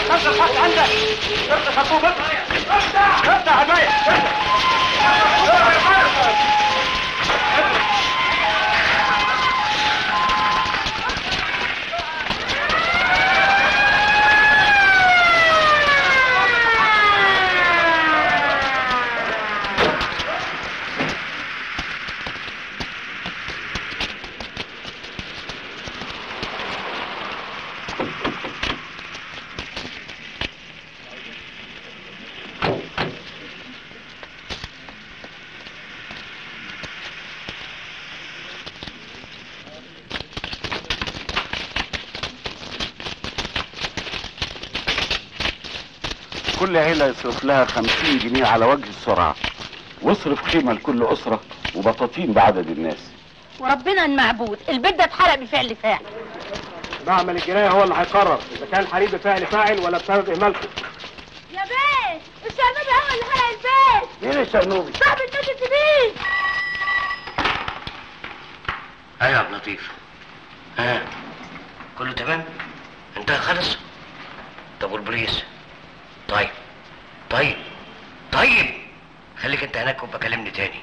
افتح تحت عندك افتح خطوط افتح افتح عباية كل عيلة يصرف لها خمسين جنيه على وجه السرعة واصرف خيمة لكل أسرة وبطاطين بعدد الناس وربنا المعبود البيت ده اتحرق بفعل فاعل معمل الجناية هو اللي هيقرر اذا كان الحريق بفعل فاعل ولا بسبب اهمالكم يا بيه الشرنوبي هو اللي حرق البيت مين الشرنوبي؟ صاحب البيت الكبير ايوه يا عبد اللطيف ها كله تمام انتهى خلص طب والبوليس طيب طيب طيب خليك انت هناك وابقى كلمني تاني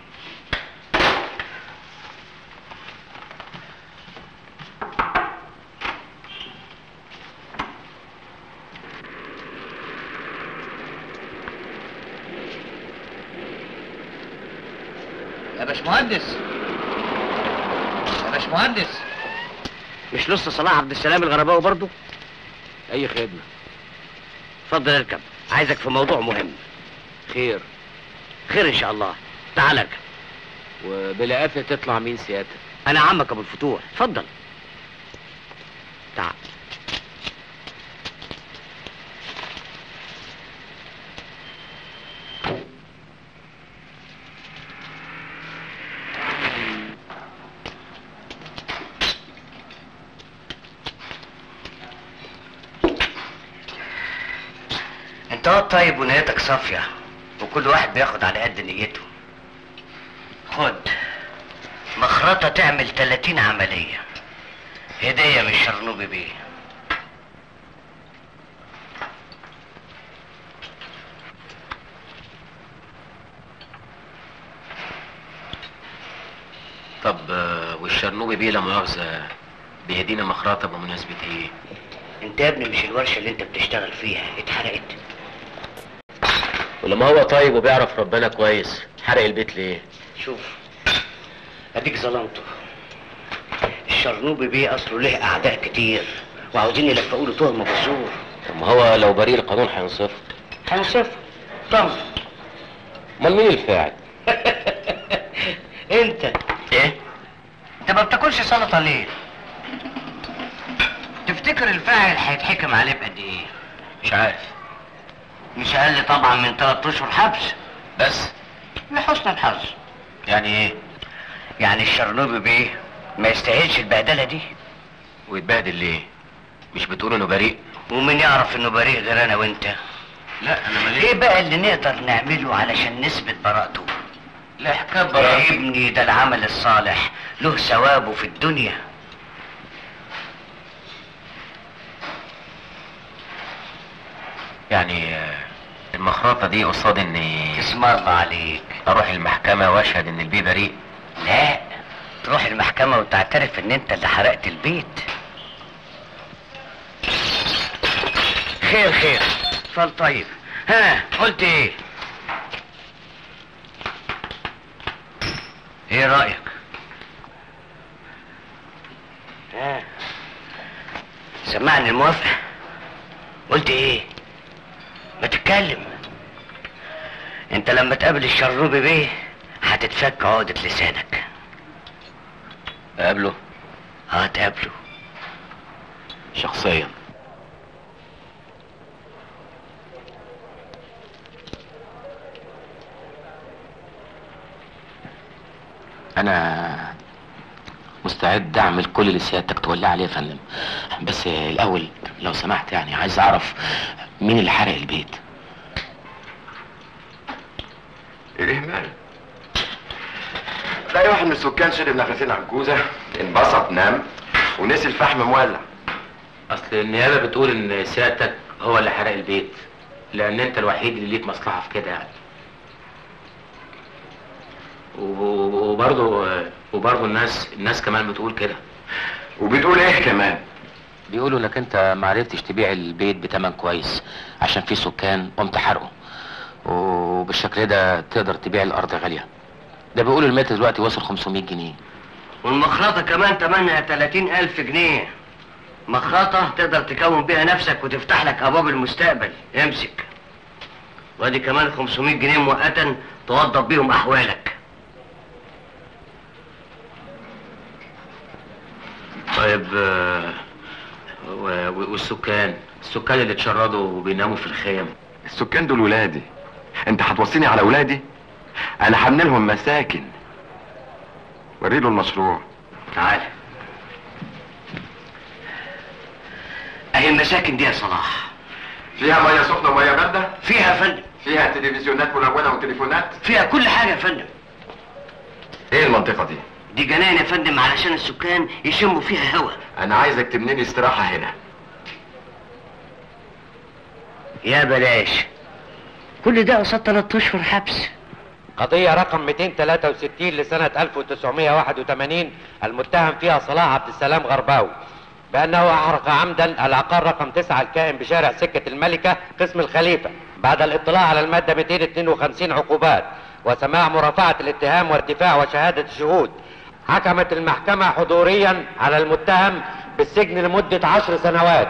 يا باشمهندس يا باشمهندس مش لسه صلاح عبد السلام الغرباوي برضه اي خدمه اتفضل اركب عايزك في موضوع مهم خير خير ان شاء الله تعال اركب وبلا قافيه تطلع مين سيادتك انا عمك ابو الفتوح اتفضل تعال انت واد طيب ونيتك صافيه وكل واحد بياخد على قد نيته خد مخرطة تعمل 30 عملية هدية من الشرنوبي بيه طب آه، والشرنوبي بيه لا مؤاخذه بيدينا مخرطه بمناسبه ايه انت يا ابني مش الورشة اللي انت بتشتغل فيها اتحرقت ولما هو طيب وبيعرف ربنا كويس حرق البيت ليه شوف اديك ظلمته الشرنوبي بيه اصله له اعداء كتير وعاوزين يلفقوا له تهمة بزور طب ما هو لو بريء القانون هينصفه هنصف طم امال مين الفاعل انت ايه انت ما بتاكلش سلطه ليه تفتكر الفاعل هيتحكم عليه بقد ايه مش عارف مش اقل طبعا من ثلاث اشهر حبس بس لحسن الحظ يعني ايه يعني الشرنوبي بيه ما يستاهلش البهدله دي ويتبهدل ليه مش بتقول انه بريء ومن يعرف انه بريء غير انا وانت لا انا ايه بقى اللي نقدر نعمله علشان نثبت براءته لا حكايه يا براءه ابني ده العمل الصالح له ثوابه في الدنيا يعني آه، المخرطه دي قصاد اني اسم الله عليك اروح المحكمه واشهد ان البيه بريء لا تروح المحكمة وتعترف ان انت اللي حرقت البيت خير خير فال طيب ها قلت ايه ايه رأيك ها سمعني الموافقة قلت ايه ما تتكلم انت لما تقابل الشروبي بيه هتتفك عقدة لسانك اقابله هتقابله شخصيا انا مستعد اعمل كل اللي سيادتك تولي عليه يا فندم بس الاول لو سمحت يعني عايز اعرف مين اللي حرق البيت الإهمال تلاقي واحد من السكان شرب نفسين عجوزة انبسط نام ونسي الفحم مولع اصل النيابه بتقول ان سيادتك هو اللي حرق البيت لان انت الوحيد اللي ليك مصلحه في كده يعني و- وبرضه وبرضه الناس الناس كمان بتقول كده وبتقول ايه كمان بيقولوا انك انت ما عرفتش تبيع البيت بتمن كويس عشان في سكان قمت حرقه وبالشكل ده تقدر تبيع الارض غاليه ده بيقولوا المتر دلوقتي وصل 500 جنيه والمخرطة كمان تمنها 30 ألف جنيه مخرطة تقدر تكون بيها نفسك وتفتح لك أبواب المستقبل امسك وادي كمان 500 جنيه مؤقتا توضب بيهم أحوالك طيب آه، و- و- والسكان السكان اللي اتشردوا وبيناموا في الخيم السكان دول ولادي انت هتوصيني على ولادي انا هبني لهم مساكن وري له المشروع تعال أهي المساكن دي يا صلاح فيها ميه سخنه وميه بارده فيها يا فندم فيها تلفزيونات ملونه وتليفونات فيها كل حاجة يا فندم ايه المنطقه دي دي جناين يا فندم علشان السكان يشموا فيها هوا انا عايزك تبني لي استراحه هنا يا بلاش كل ده قصاد تلات اشهر حبس قضية رقم 263 لسنة 1981 المتهم فيها صلاح عبد السلام غرباوي بأنه أحرق عمدا العقار رقم 9 الكائن بشارع سكة الملكة قسم الخليفة بعد الاطلاع على المادة 252 عقوبات وسماع مرافعة الاتهام وارتفاع وشهادة الشهود حكمت المحكمة حضوريا على المتهم بالسجن لمدة عشر سنوات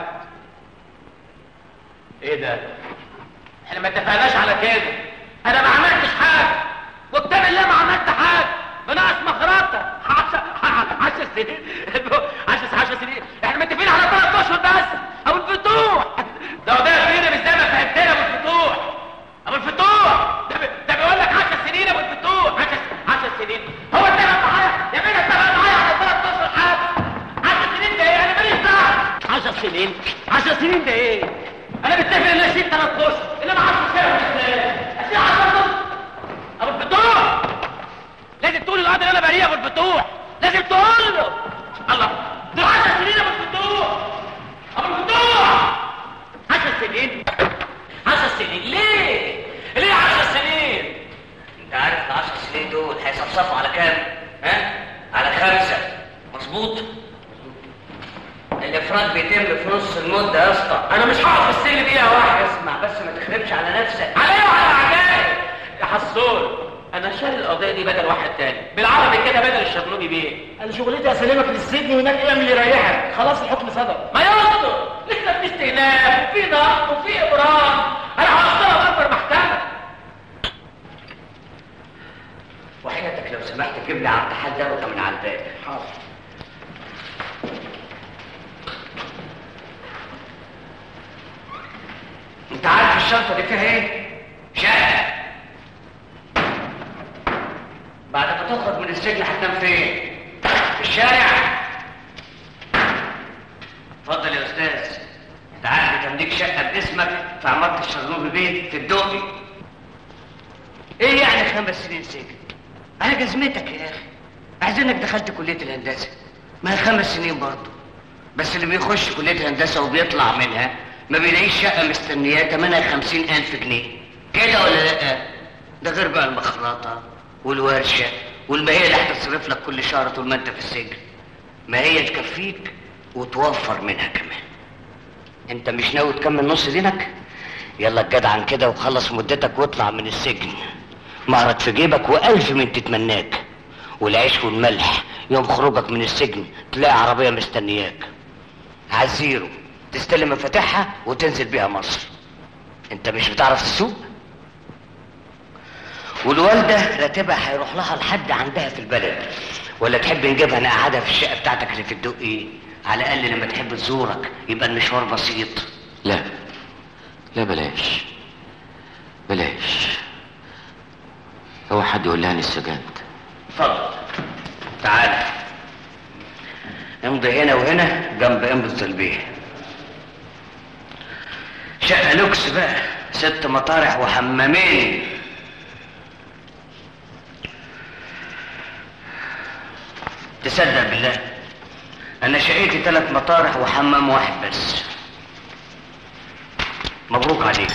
ايه ده احنا ما اتفقناش على كده انا ما عملتش حاجه وكتاب الله ما عملت حاجه بناقص مخرطه عشر عشر سنين عشر عشر سنين احنا متفقين على ثلاث اشهر بس ابو الفتوح ده ده فينا مش زي ما فهمتنا ابو الفتوح ابو الفتوح ده, بي- ده بيقول لك 10 سنين ابو الفتوح 10 10 سنين هو اتفق معايا يا بيه اتفق معايا على ثلاث اشهر حبس 10 سنين ده ايه انا ماليش دعوه 10 سنين 10 سنين ده ايه انا متفق ان اشيل ثلاث اشهر انما 10 سنين ازاي اشيل 10 اشهر ابو الفتوح لازم تقول للقاضي ان انا بريء ابو الفتوح لازم تقول له الله دول 10 سنين ابو الفتوح ابو الفتوح 10 سنين 10 سنين ليه ليه 10 سنين انت عارف ال 10 سنين دول هيصفصفوا على كام؟ ها؟ على خمسة مظبوط؟ الافراد بيتم في نص المدة يا اسطى انا مش هقعد في السجن دقيقه واحده اسمع بس ما تخربش على نفسك عليا وعلى اعدائي يا حصول انا شايل القضيه دي بدل واحد تاني بالعربي كده بدل الشغلوني بيه انا شغلتي اسلمك للسجن وهناك اعمل اللي يريحك خلاص الحكم صدر ما يقصد لسه في استئناف وفي ضغط وفي ابرام انا هوصلها باكبر محكمه وحياتك لو سمحت تجيب لي عبد الحاج درجة من على الباب حاضر انت عارف الشنطة دي فيها ايه؟ شقة بعد ما تخرج من السجن هتنام فين؟ في الشارع؟ اتفضل يا استاذ انت عارف تمليك شقة باسمك في عمارة الشرنوبي بيت في الدقي ايه يعني خمس سنين سجن؟ على جزمتك يا اخي عايزينك دخلت كلية الهندسة ما هي خمس سنين برضه بس اللي بيخش كلية هندسة وبيطلع منها ما بيلاقيش شقة مستنياه تمنها خمسين ألف جنيه كده ولا لأ؟ ده غير بقى المخرطة والورشة والماهية اللي هتصرف لك كل شهر طول ما أنت في السجن ما هي تكفيك وتوفر منها كمان أنت مش ناوي تكمل نص دينك؟ يلا الجدعن كده وخلص مدتك واطلع من السجن معرض في جيبك وألف من تتمناك والعيش والملح يوم خروجك من السجن تلاقي عربية مستنياك عزيرو تستلم مفاتيحها وتنزل بيها مصر انت مش بتعرف تسوق والوالدة راتبها هيروح لها لحد عندها في البلد ولا تحب نجيبها نقعدها في الشقة بتاعتك اللي في الدقي على الأقل لما تحب تزورك يبقى المشوار بسيط لا لا بلاش بلاش هو حد يقول لها اني السجنت اتفضل تعالى امضي هنا وهنا جنب امضة البيه شقة لوكس بقى ست مطارح وحمامين تصدق بالله انا شقيتي ثلاث مطارح وحمام واحد بس مبروك عليك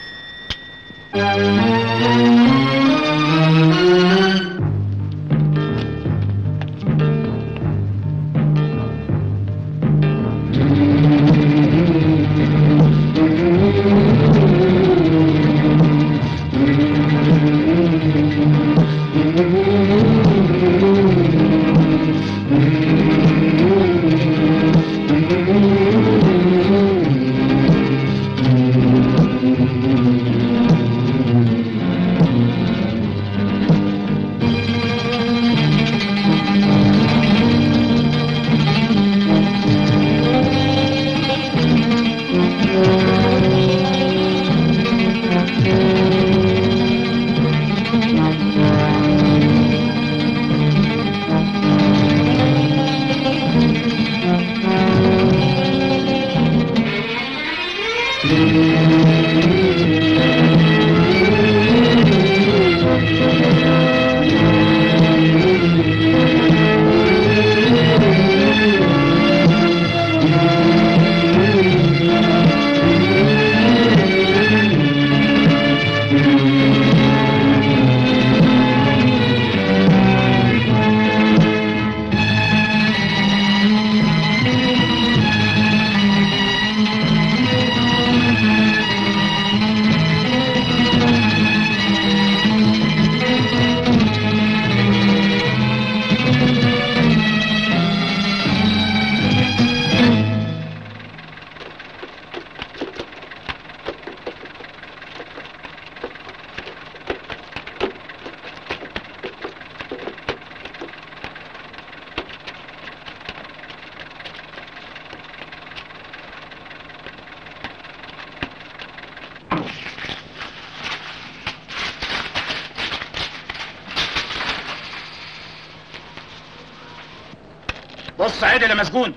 بص عدل يا مسجون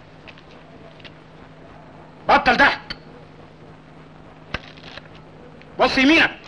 بطل ضحك بص يمينك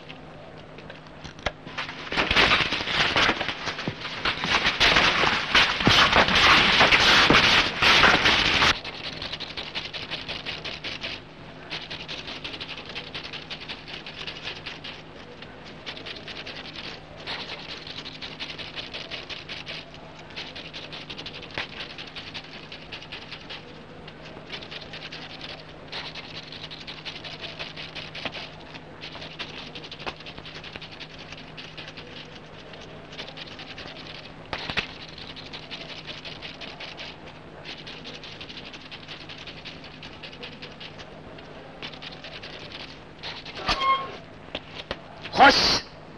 خش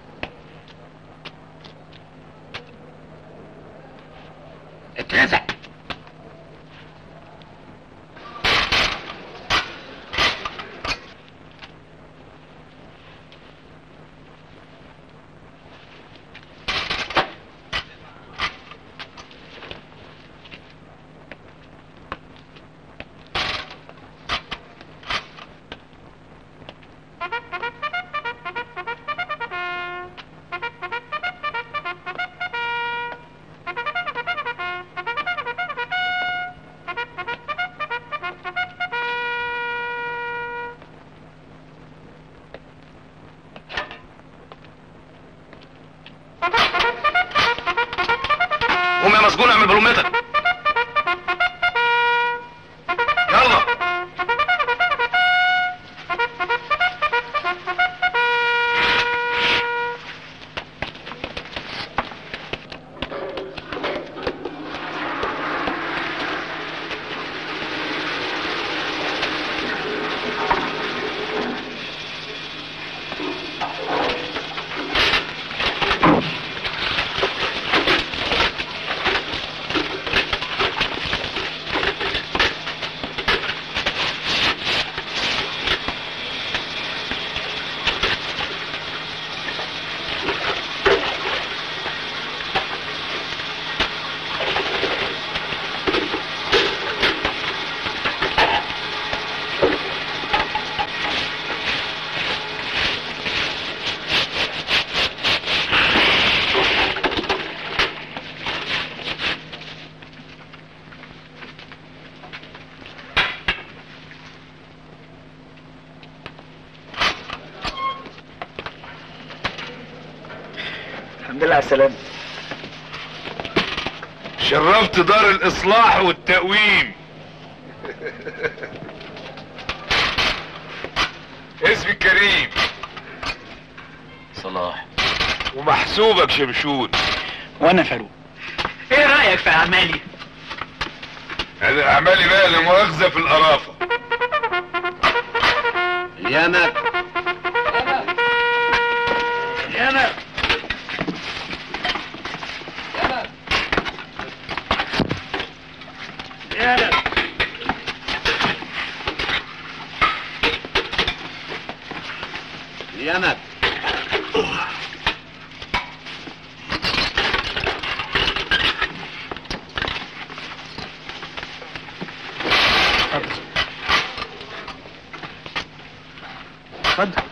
اترزق قوم يا مسجون اعمل بلومتك يلا على السلامة شرفت دار الاصلاح والتقويم اسمي كريم صلاح ومحسوبك شمشون وانا فاروق ايه رأيك في اعمالي انا اعمالي بقى لا مؤاخذه في القرافه يامك انا انا يامك اتفضل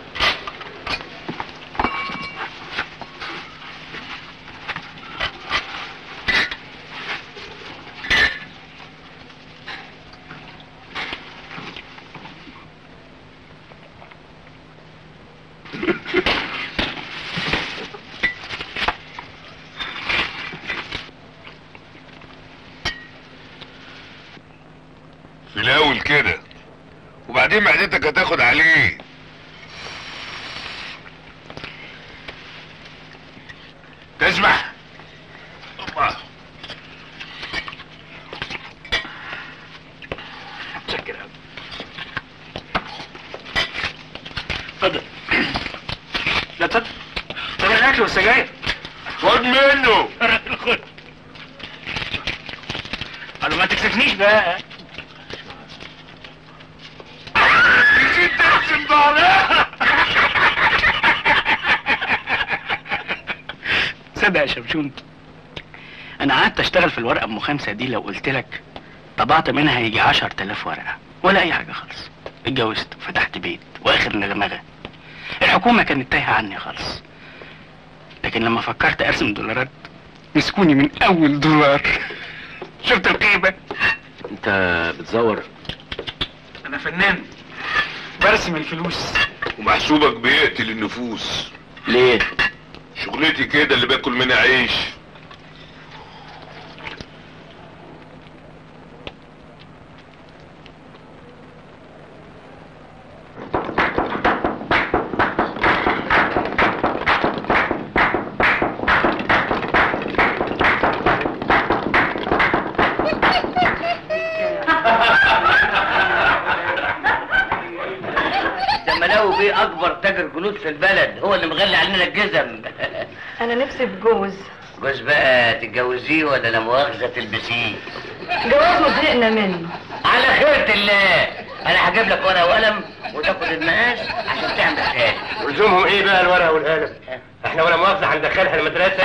في الاول كده وبعدين معدتك هتاخد عليه تسمع الله متشكر أوي. اتفضل لا اتفضل اتفضل الاكل والسجاير خد منه خد قالوا ما تكسفنيش بقى نسيت ترسم ظهرها صدق يا شمشون انا قعدت اشتغل في الورقه ام خمسه دي لو قلت لك طبعت منها يجي عشر تلاف ورقه ولا اي حاجه خالص اتجوزت وفتحت بيت واخر نغمغه الحكومه كانت تايهه عني خالص لكن لما فكرت ارسم دولارات مسكوني من اول دولار شفت القيمه انت بتزور انا فنان برسم الفلوس ومحسوبك بيقتل النفوس ليه شغلتي كده اللي باكل منها عيش جملاوي بيه اكبر تاجر جلود في البلد هو اللي مغلي علينا الجزم انا نفسي في جوز جوز بقى تتجوزيه ولا لا مؤاخذه تلبسيه جواز مزهقنا منه على خيرة الله انا هجيب لك ورقه وقلم وتاخد المقاس عشان تعمل حاجه ولزومهم ايه بقى الورقه والقلم احنا ولا مؤاخذه هندخلها المدرسه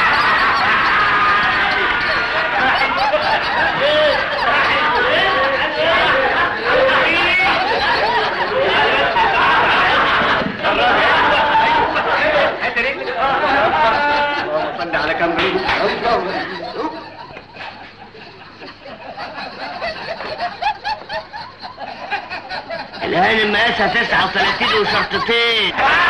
صلي على كام الهانم مقاسها 39 وشرطتين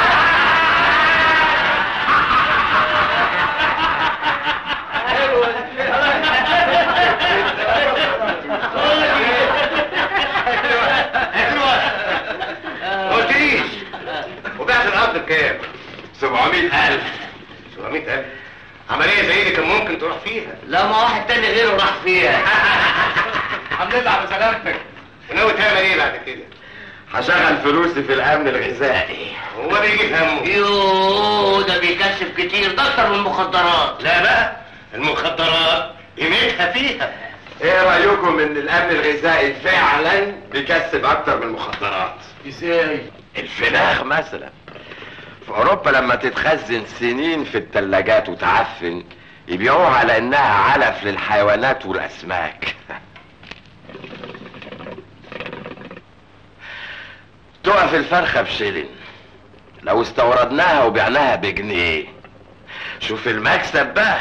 قلتليش وبعت الارض بكام 700000 700000 عمليه زي دي كان ممكن تروح فيها لا ما واحد تاني غيره راح فيها الحمد لله على سلامتك وناوي تعمل ايه بعد كده هشغل فلوسي في الامن الغذائي هو ده يجي همه يوه ده بيكسب كتير ده اكتر من المخدرات لا بقى المخدرات قيمتها فيها ايه رايكم ان الامن الغذائي فعلا بيكسب اكتر من المخدرات ازاي الفراخ مثلا في اوروبا لما تتخزن سنين في الثلاجات وتعفن يبيعوها على انها علف للحيوانات والاسماك تقف الفرخه بشيلن لو استوردناها وبعناها بجنيه شوف المكسب بقى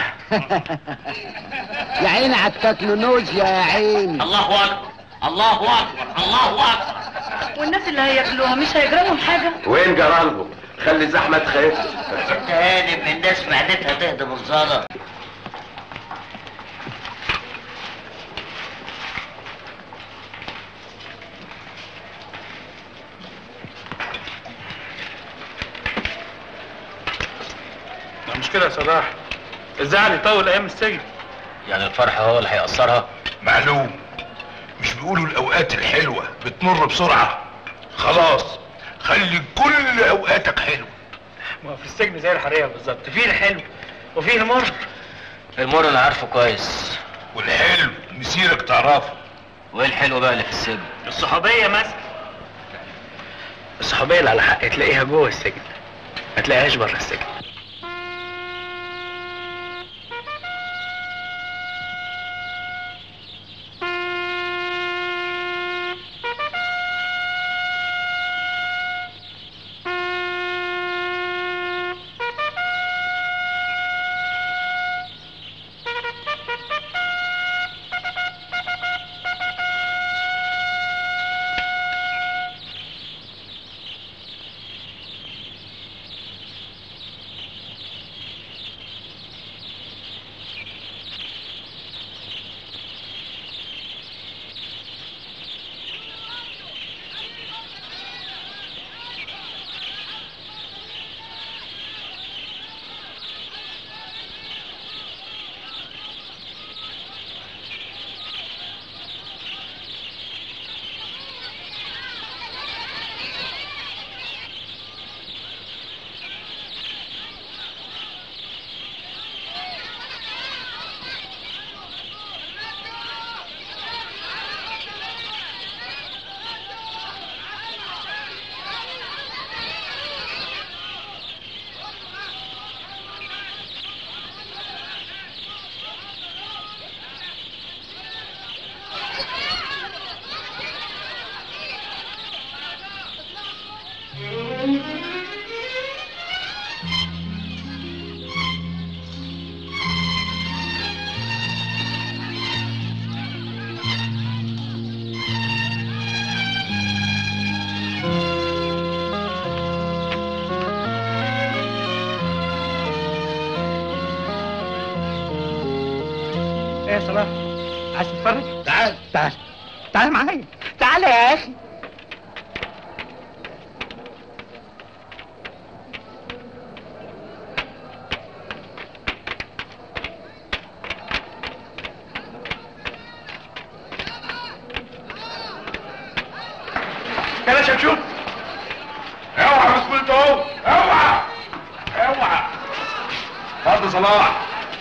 يا عيني على التكنولوجيا يا عيني الله اكبر الله اكبر الله اكبر والناس اللي هياكلوها مش هيجرى لهم حاجه وين جرالهم خلي الزحمه تخف انت هانم الناس معدتها تهدم الصاله لا مش كده يا صلاح الزعل يطول ايام السجن يعني الفرح هو اللي هيأثرها معلوم مش بيقولوا الاوقات الحلوه بتمر بسرعه خلاص خلي كل اوقاتك حلوه ما هو في السجن زي الحريه بالظبط فيه الحلو وفيه المر المر انا عارفه كويس والحلو مسيرك تعرفه وايه الحلو بقى اللي في السجن الصحوبيه مثلا الصحوبيه اللي على حق تلاقيها جوه السجن ما تلاقيهاش بره السجن ايه يا صلاح عايز تتفرج تعال تعال تعال معايا تعال يا اخي يلا شمشون اوعى بسم الله اهو اوعى اوعى اتفضل صلاح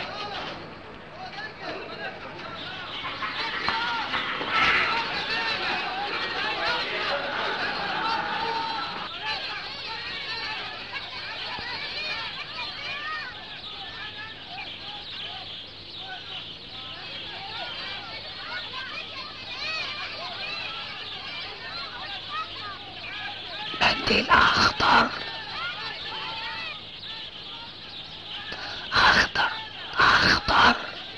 بدل اخضر اخضر اخضر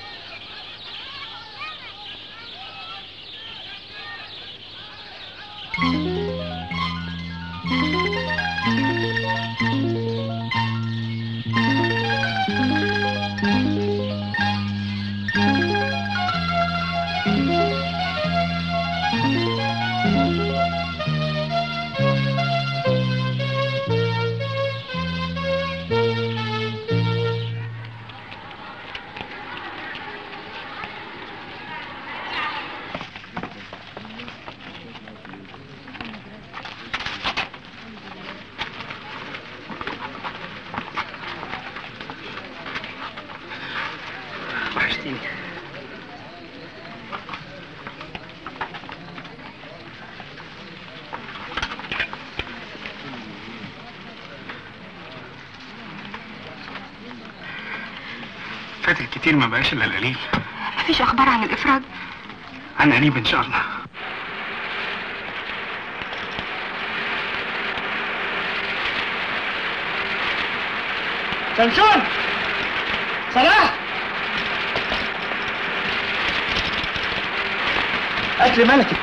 وحشتيني فات الكتير ما بقاش الا القليل مفيش اخبار عن الافراج عن قريب ان شاء الله شمشون صلاح اكل ملكي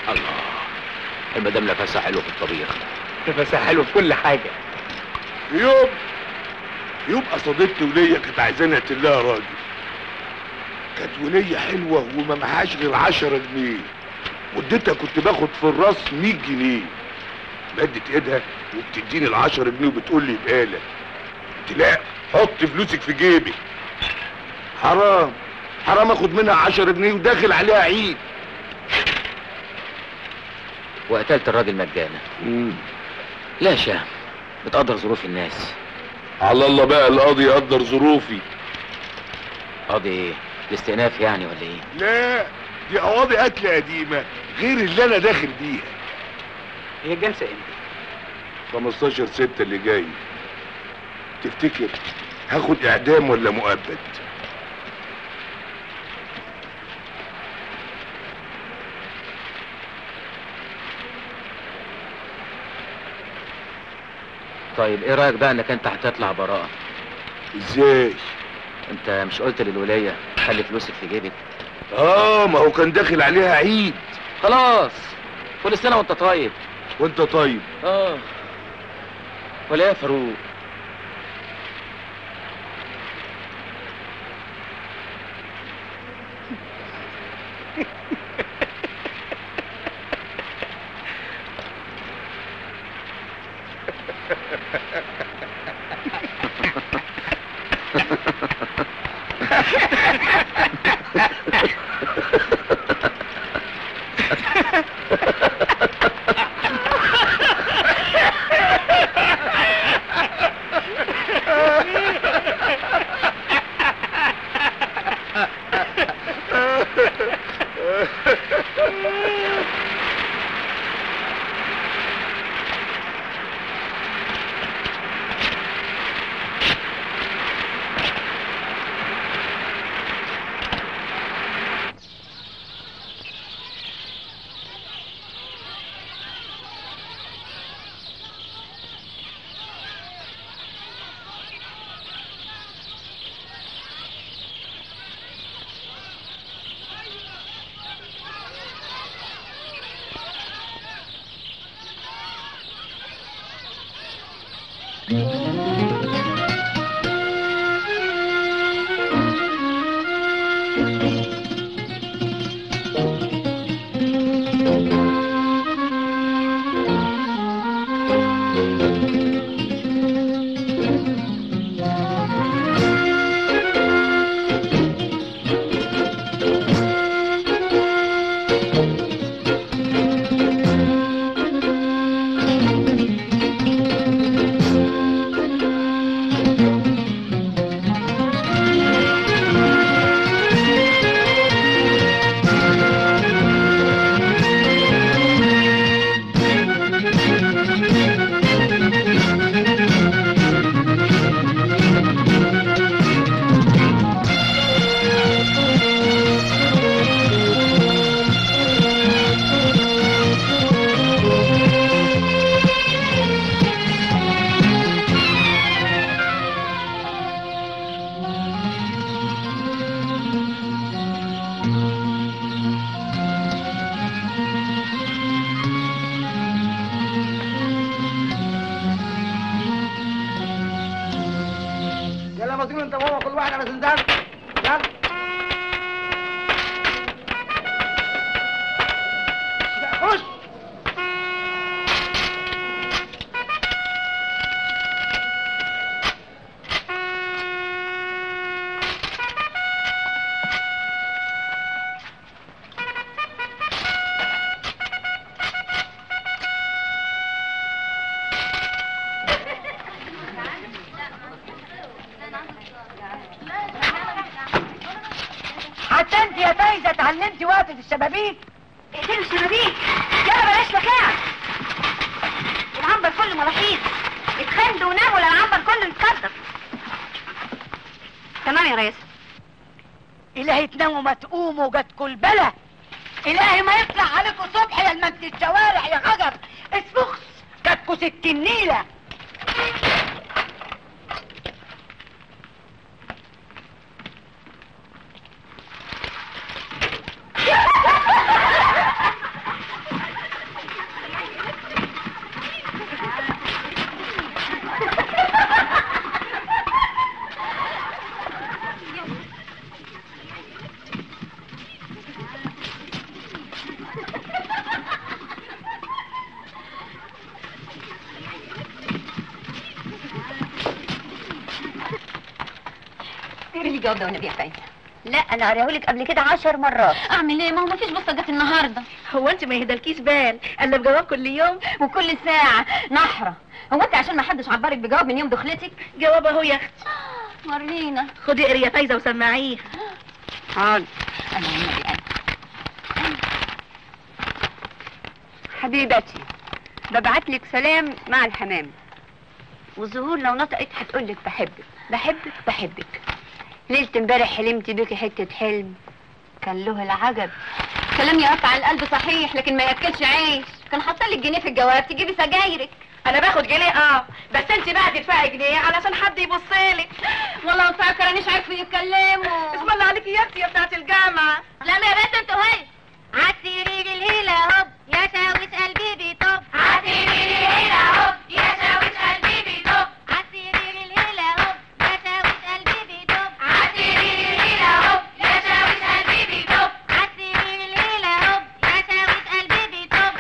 الله المدام نفسها حلو في الطبيخ نفسها حلو في كل حاجه يوم يبقى صديقتي وليا كانت عايزاني اقتل لها راجل كانت ولية حلوة وما معهاش غير عشرة جنيه واديتها كنت باخد في الراس 100 جنيه مدت ايدها وبتديني العشرة جنيه وبتقول لي بقالة قلت لا حط فلوسك في جيبي حرام حرام اخد منها عشرة جنيه وداخل عليها عيد وقتلت الراجل مجانا لا يا شام بتقدر ظروف الناس على الله بقى القاضي يقدر ظروفي قاضي ايه الاستئناف يعني ولا ايه لا دي قواضي قتل قديمة غير اللي انا داخل بيها هي الجلسه امتى 15 ستة اللي جاي تفتكر هاخد اعدام ولا مؤبد طيب ايه رايك بقى انك انت هتطلع براءه ازاي انت مش قلت للوليه خلي فلوسك في جيبك اه ما هو كان داخل عليها عيد خلاص كل سنه وانت طيب وانت طيب اه ولا يا فاروق يلا مصير انت وهو كل واحد على زندان يلا خش حتى انت يا فايزه اتعلمتي وقفه الشبابيك اقتلوا الشبابيك يلا بلاش لكاع العنبر كله ملاحيظ اتخندوا وناموا لا العنبر كله يتكدر تمام يا ريس إلهي تناموا ما تقوموا جاتكوا البلا إلهي ما يطلع عليكم صبح يا المجد الشوارع يا غجر اسفخس جاتكوا ستين نيلة الجواب ده والنبي يا فايزه لا انا قريهولك قبل كده عشر مرات اعمل ايه ما هو مفيش بصه جت النهارده هو انت ما يهدالكيش بال الا بجواب كل يوم وكل ساعه نحره هو انت عشان ما حدش عبرك بجواب من يوم دخلتك جواب اهو يا اختي ورينا خدي قري يا فايزه وسمعيه حاضر انا والنبي انا حبيبتي ببعت لك سلام مع الحمام والزهور لو نطقت هتقول لك بحبك بحبك بحبك ليلة امبارح حلمت بيكي حتة حلم كان له العجب كلام يقطع القلب صحيح لكن ما ياكلش عيش كان حاطط لك جنيه في الجواب تجيبي سجايرك انا باخد جنيه اه بس انت بقى تدفعي جنيه علشان حد يبص لك والله مفكره مش عارفه يتكلموا اسم الله عليكي يا اختي يا بتاعت الجامعه لا يا بنت انتوا هي عالسرير الهيلة هوب يا شاوش قلبي بيطب عالسرير الهيلة هوب يا شاوش قلبي بيطب عالسرير الهيلة هوب يا شاوش قلبي بيطب عالسرير الهيلة هوب يا شاوش قلبي بيطب عالسرير الهيلة هوب يا شاوش قلبي بيطب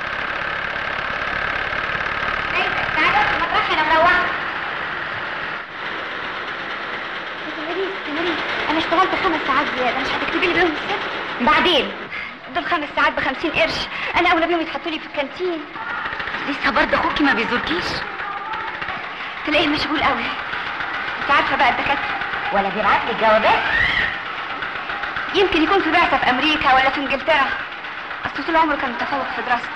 تعالوا في المطرح انا مروحة تمارين تمارين انا اشتغلت خمس ساعات زياده مش هتكتبي لي بيهم الست بعدين دول خمس ساعات بخمسين قرش انا اولى بيهم يتحطوا لي في الكانتين لسه برضه اخوكي ما بيزوركيش تلاقيه مشغول قوي انت عارفه بقى الدكاتره ولا بيبعت لي جوابات يمكن يكون في بعثه في امريكا ولا في انجلترا اصل طول عمره كان متفوق في دراسته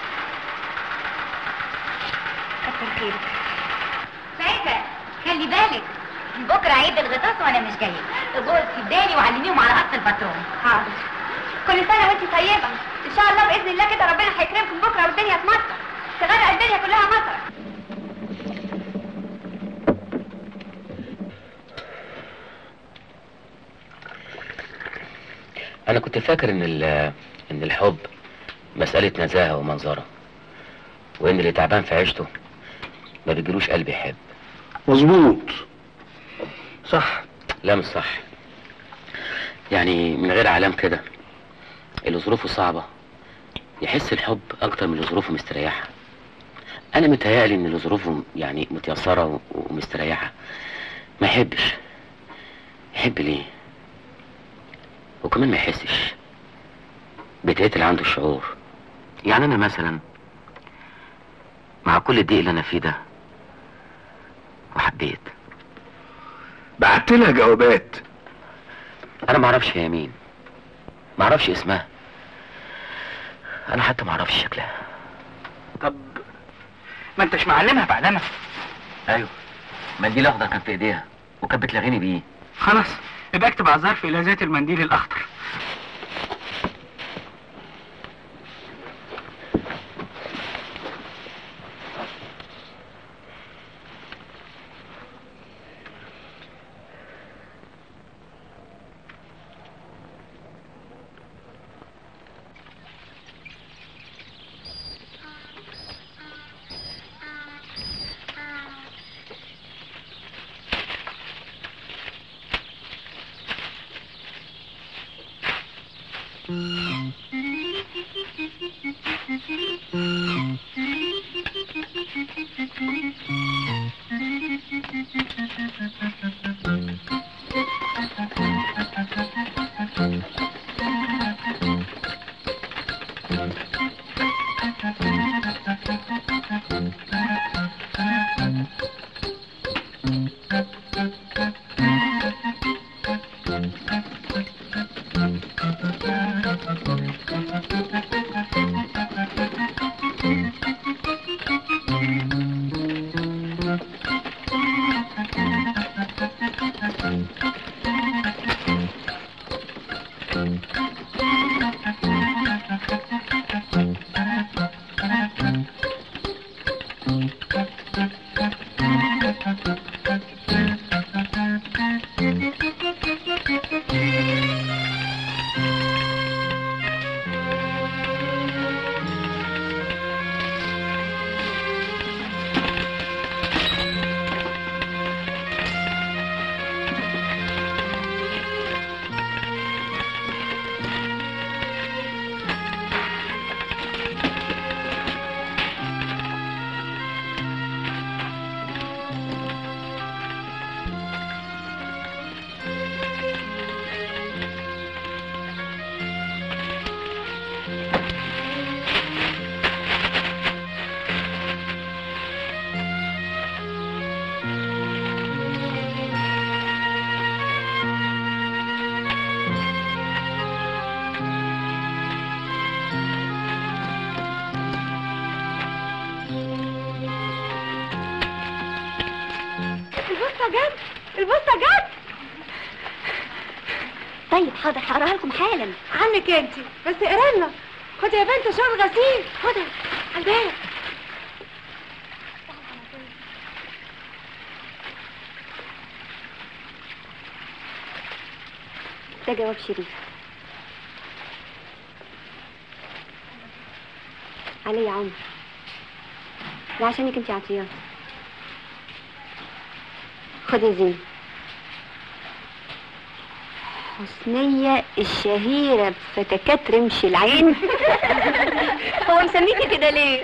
كتر خيرك فايزة خلي بالك بكرة عيد الغطاس وانا مش جاية اقعد في بالي وعلميهم على اصل الباترون حاضر كل سنه وانت طيبه ان شاء الله باذن الله كده ربنا هيكرمكم بكره والدنيا تمطر تغرق الدنيا كلها مطر انا كنت فاكر ان ال- ان الحب مسألة نزاهة ومنظرة وان اللي تعبان في عيشته ما بيجيلوش قلب يحب مظبوط صح لا مش صح يعني من غير علام كده اللي ظروفه صعبة يحس الحب اكتر من اللي ظروفه مستريحة انا متهيألي ان اللي ظروفه يعني متيسرة و- ومستريحة ما يحبش يحب ليه وكمان ما يحسش بيتقتل عنده الشعور يعني انا مثلا مع كل الضيق اللي انا فيه ده وحبيت بعت لها جوابات انا ما اعرفش هي مين ما اعرفش اسمها انا حتى ما اعرفش شكلها طب ما انتش معلمها بعلمها ايوه منديل اخضر كان في ايديها وكانت بتلغيني بيه خلاص يبقى اكتب على الظرف الى ذات المنديل الاخضر جت البوسطة جت طيب حاضر هقراها لكم حالا عنك انت بس اقرا لنا خدي يا بنت شغل غسيل خدها على الباب ده جواب شريف علي يا عمر ده عشانك انت عطيات خدي يا زينب حسنية الشهيرة بفتكات رمش العين هو مسميكي كده ليه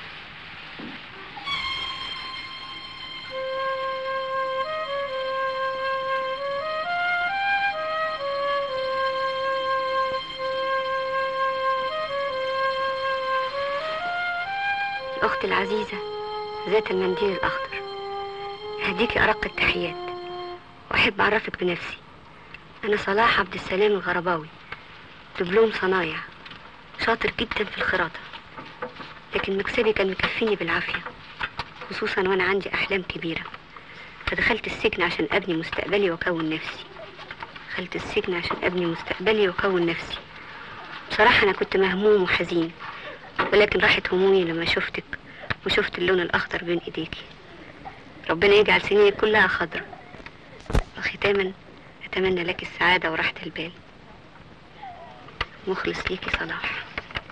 الأخت العزيزة ذات المنديل الأخضر أهديكي أرق التحيات وأحب أعرفك بنفسي أنا صلاح عبد السلام الغرباوي دبلوم صنايع شاطر جدا في الخراطة لكن مكسبي كان مكفيني بالعافية خصوصا وأنا عندي أحلام كبيرة فدخلت السجن عشان أبني مستقبلي وأكون نفسي دخلت السجن عشان أبني مستقبلي وأكون نفسي بصراحة أنا كنت مهموم وحزين ولكن راحت همومي لما شفتك وشفت اللون الأخضر بين إيديكي ربنا يجعل سنينك كلها خضرة وختاما أتمنى لك السعادة وراحة البال مخلص ليكي صلاح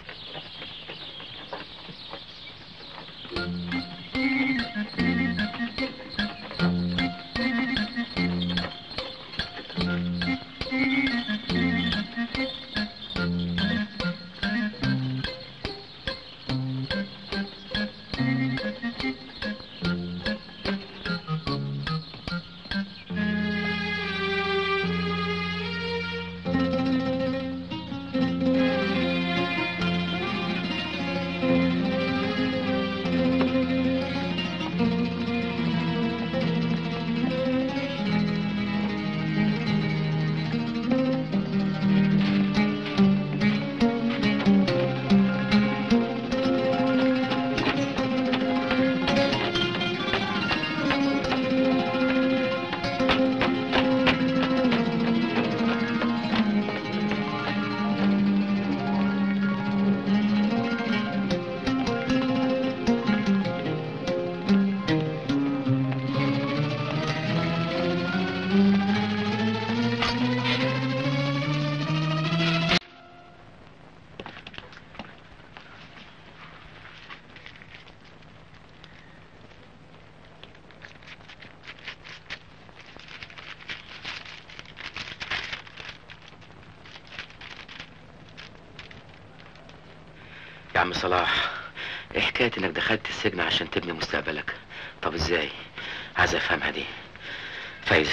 يا عم صلاح ايه حكايه انك دخلت السجن عشان تبني مستقبلك طب ازاي عايز افهمها دي فايزه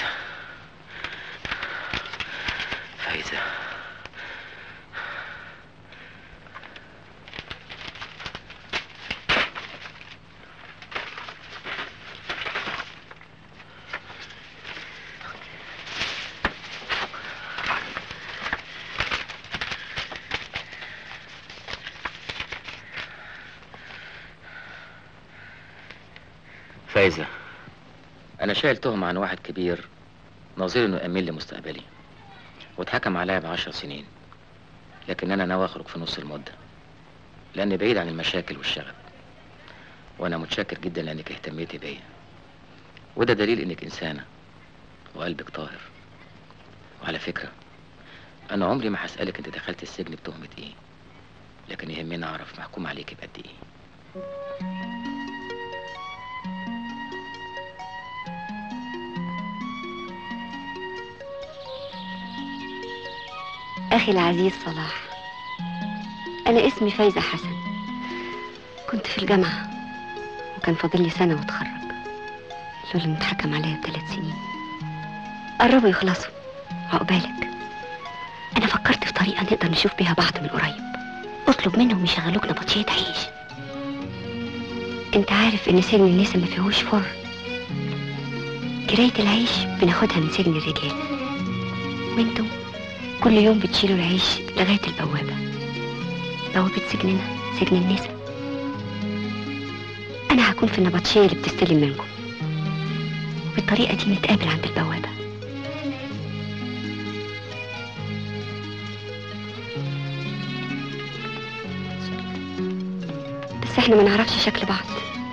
فايزه فايزة أنا شايل تهمة عن واحد كبير نظير إنه يأمن لي مستقبلي واتحكم عليا بعشر سنين لكن أنا ناوي أخرج في نص المدة لأني بعيد عن المشاكل والشغب وأنا متشكر جدا لأنك اهتميتي بيا وده دليل إنك إنسانة وقلبك طاهر وعلى فكرة أنا عمري ما هسألك أنت دخلت السجن بتهمة إيه لكن يهمني أعرف محكوم عليك بقد إيه أخي العزيز صلاح أنا اسمي فايزة حسن كنت في الجامعة وكان فاضل لي سنة واتخرج لولا إن اتحكم عليا بثلاث سنين قربوا يخلصوا عقبالك أنا فكرت في طريقة نقدر نشوف بيها بعض من قريب اطلب منهم يشغلوك نبطشية عيش انت عارف ان سجن النساء ما فيهوش فرن كراية العيش بناخدها من سجن الرجال وانتم كل يوم بتشيلوا العيش لغاية البوابة بوابة سجننا سجن النساء أنا هكون في النبطشية اللي بتستلم منكم وبالطريقة دي نتقابل عند البوابة بس احنا ما نعرفش شكل بعض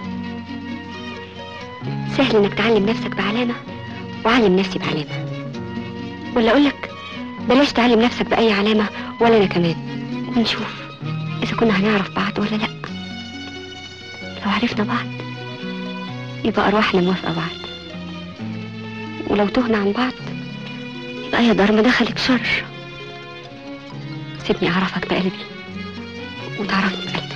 سهل انك تعلم نفسك بعلامة وعلم نفسي بعلامة ولا اقولك بلاش تعلم نفسك بأي علامة ولا انا كمان ونشوف اذا كنا هنعرف بعض ولا لا لو عرفنا بعض يبقى ارواحنا موافقة بعض ولو تهنا عن بعض يبقى يا دار ما دخلك شر سيبني اعرفك بقلبي وتعرفني بقلبك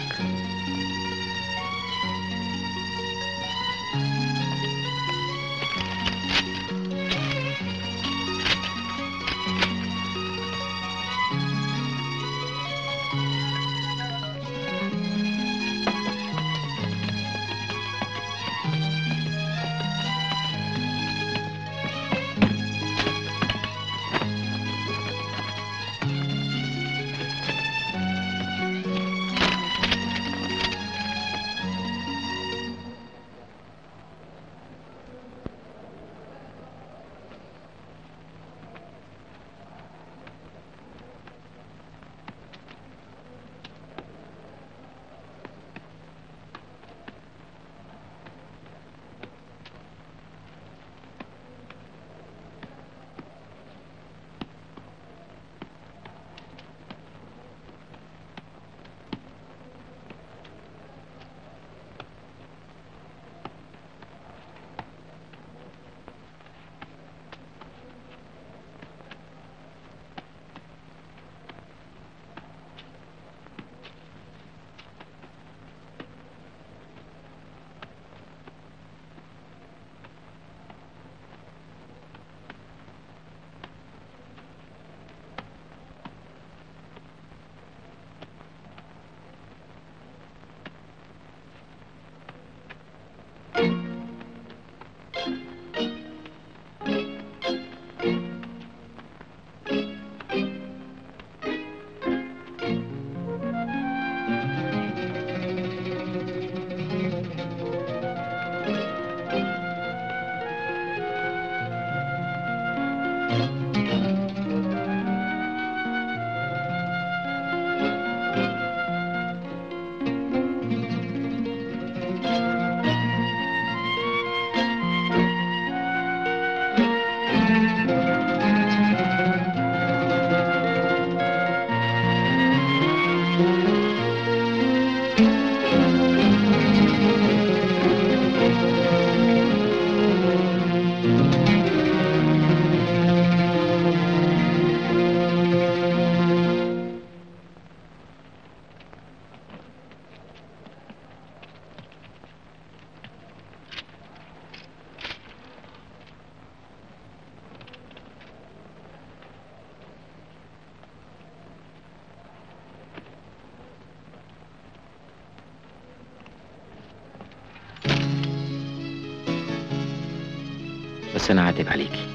بس انا عاتب عليكي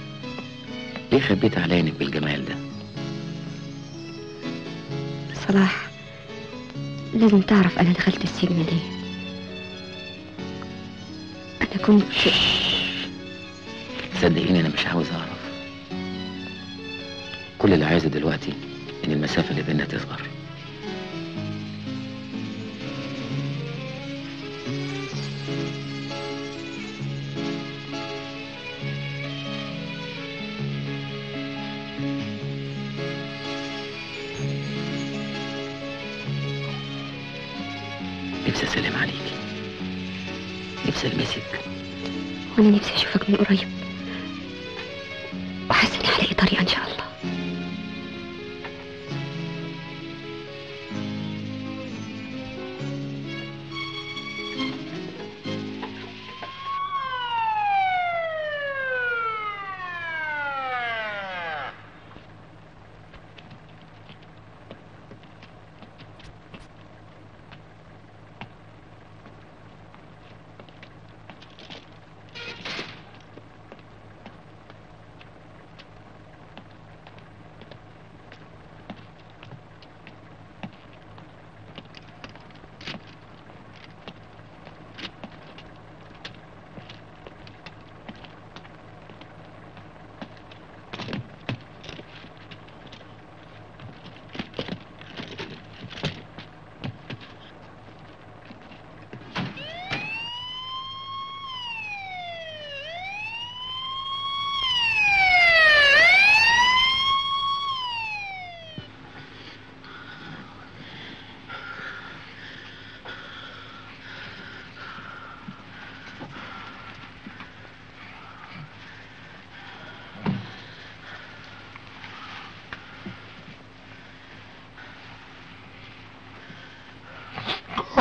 ليه خبيت عليا انك بالجمال ده صلاح لازم تعرف انا دخلت السجن ليه انا كنت صدقيني انا مش عاوز اعرف كل اللي عايزه دلوقتي ان المسافه اللي بيننا تصغر نفسي اسلم عليكي نفسي المسك وانا نفسي اشوفك من قريب وحاسه اني هلاقي طريقه ان شاء الله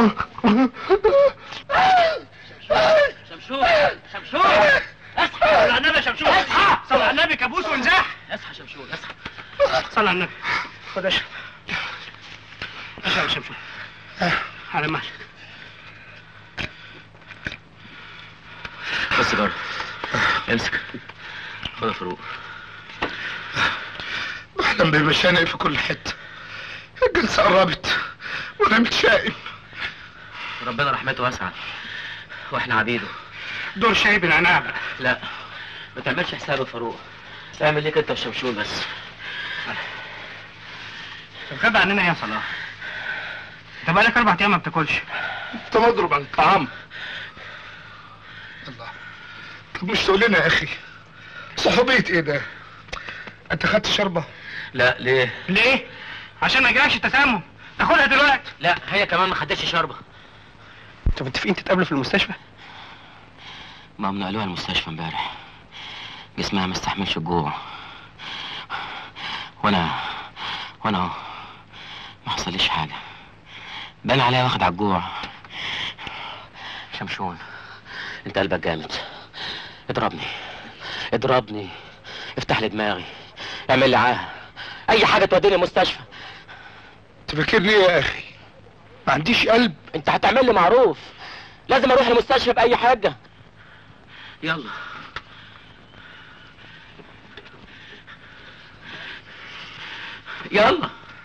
شمشون شمشون اصحى صلى على النبي يا شمشون اصحى صلى على النبي كابوس وانزاح اصحى شمشون اصحى صلى على النبي خد اشرب اشرب يا شمشون على مهلك بس جرب امسك خد يا فاروق بحلم بمشانق في كل حتة الجلسة قربت وانا متشائم ربنا رحمته واسعة واحنا عبيده دور شاي بالعناع بقى لا ما تعملش حساب يا فاروق اعمل ليك انت وشمشون بس الغدا عننا يا صلاح انت بقالك اربع ايام ما بتاكلش انت مضرب عن الطعام الله طب مش تقول لنا يا اخي صحوبية ايه ده انت خدت شربة لا ليه ليه عشان ما يجيلكش تسمم تاخدها دلوقتي لا هي كمان ما خدتش شربة انتوا متفقين تتقابلوا في المستشفى ما هم نقلوها المستشفى امبارح جسمها ما استحملش الجوع وانا وانا اهو ما حصليش حاجة بان عليها واخد على الجوع شمشون انت قلبك جامد اضربني اضربني افتح لي دماغي اعمل لي عاهة اي حاجة توديني المستشفى تفكرني ايه يا اخي ما عنديش قلب انت هتعمل لي معروف لازم اروح المستشفى باي حاجة يلا يلا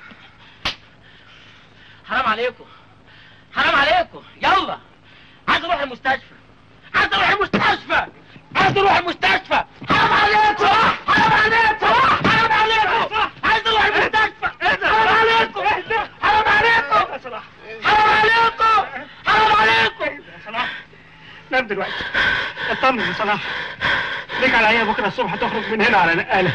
حرام عليكم حرام عليكم يلا عايز اروح المستشفى عايز اروح المستشفى عايز اروح المستشفى حرام عليكم حرام عليكم حرام عليكم عايز اروح المستشفى حرام عليكم حرام عليكم حرام عليكم حرام عليكم نام دلوقتي اطمن يا صلاح ليك على عيني بكره الصبح تخرج من هنا على نقاله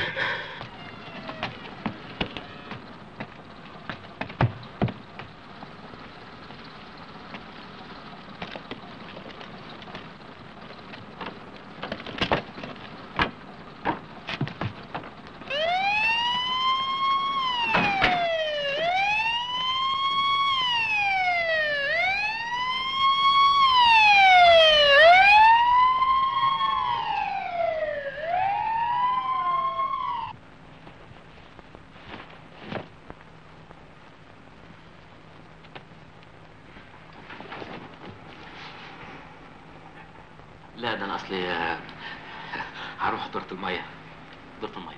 لا ده انا اصلي آه، هروح دورة المية دورة المية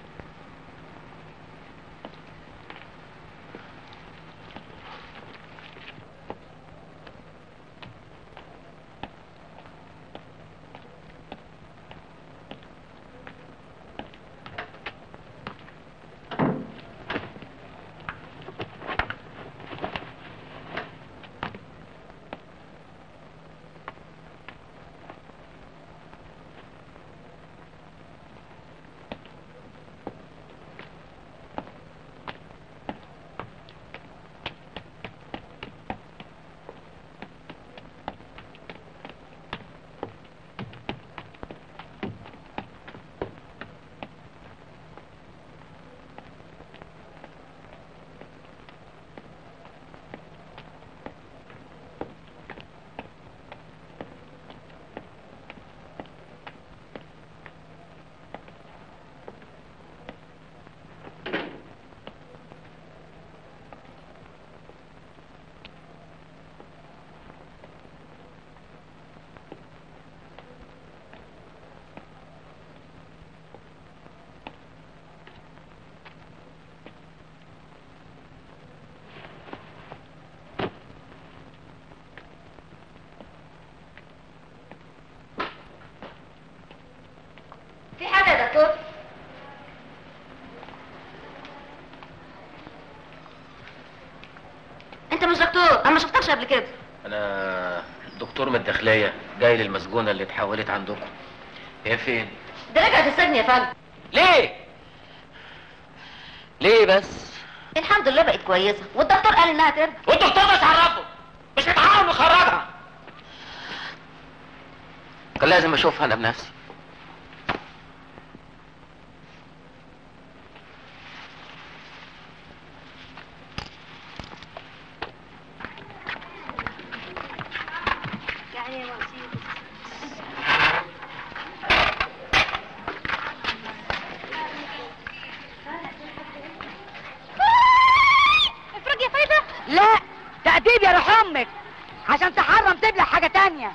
في حاجة يا دكتور انت مش دكتور انا ما شفتكش قبل كده انا دكتور من الداخلية جاي للمسجونة اللي اتحولت عندكم هي فين ده رجعت السجن يا فندم ليه ليه بس الحمد لله بقت كويسة والدكتور قال انها ترجع والدكتور مش عرفه مش متعاون نخرجها كان لازم اشوفها انا بنفسي لا تأديب يا روح امك عشان تحرم تبلع حاجة تانية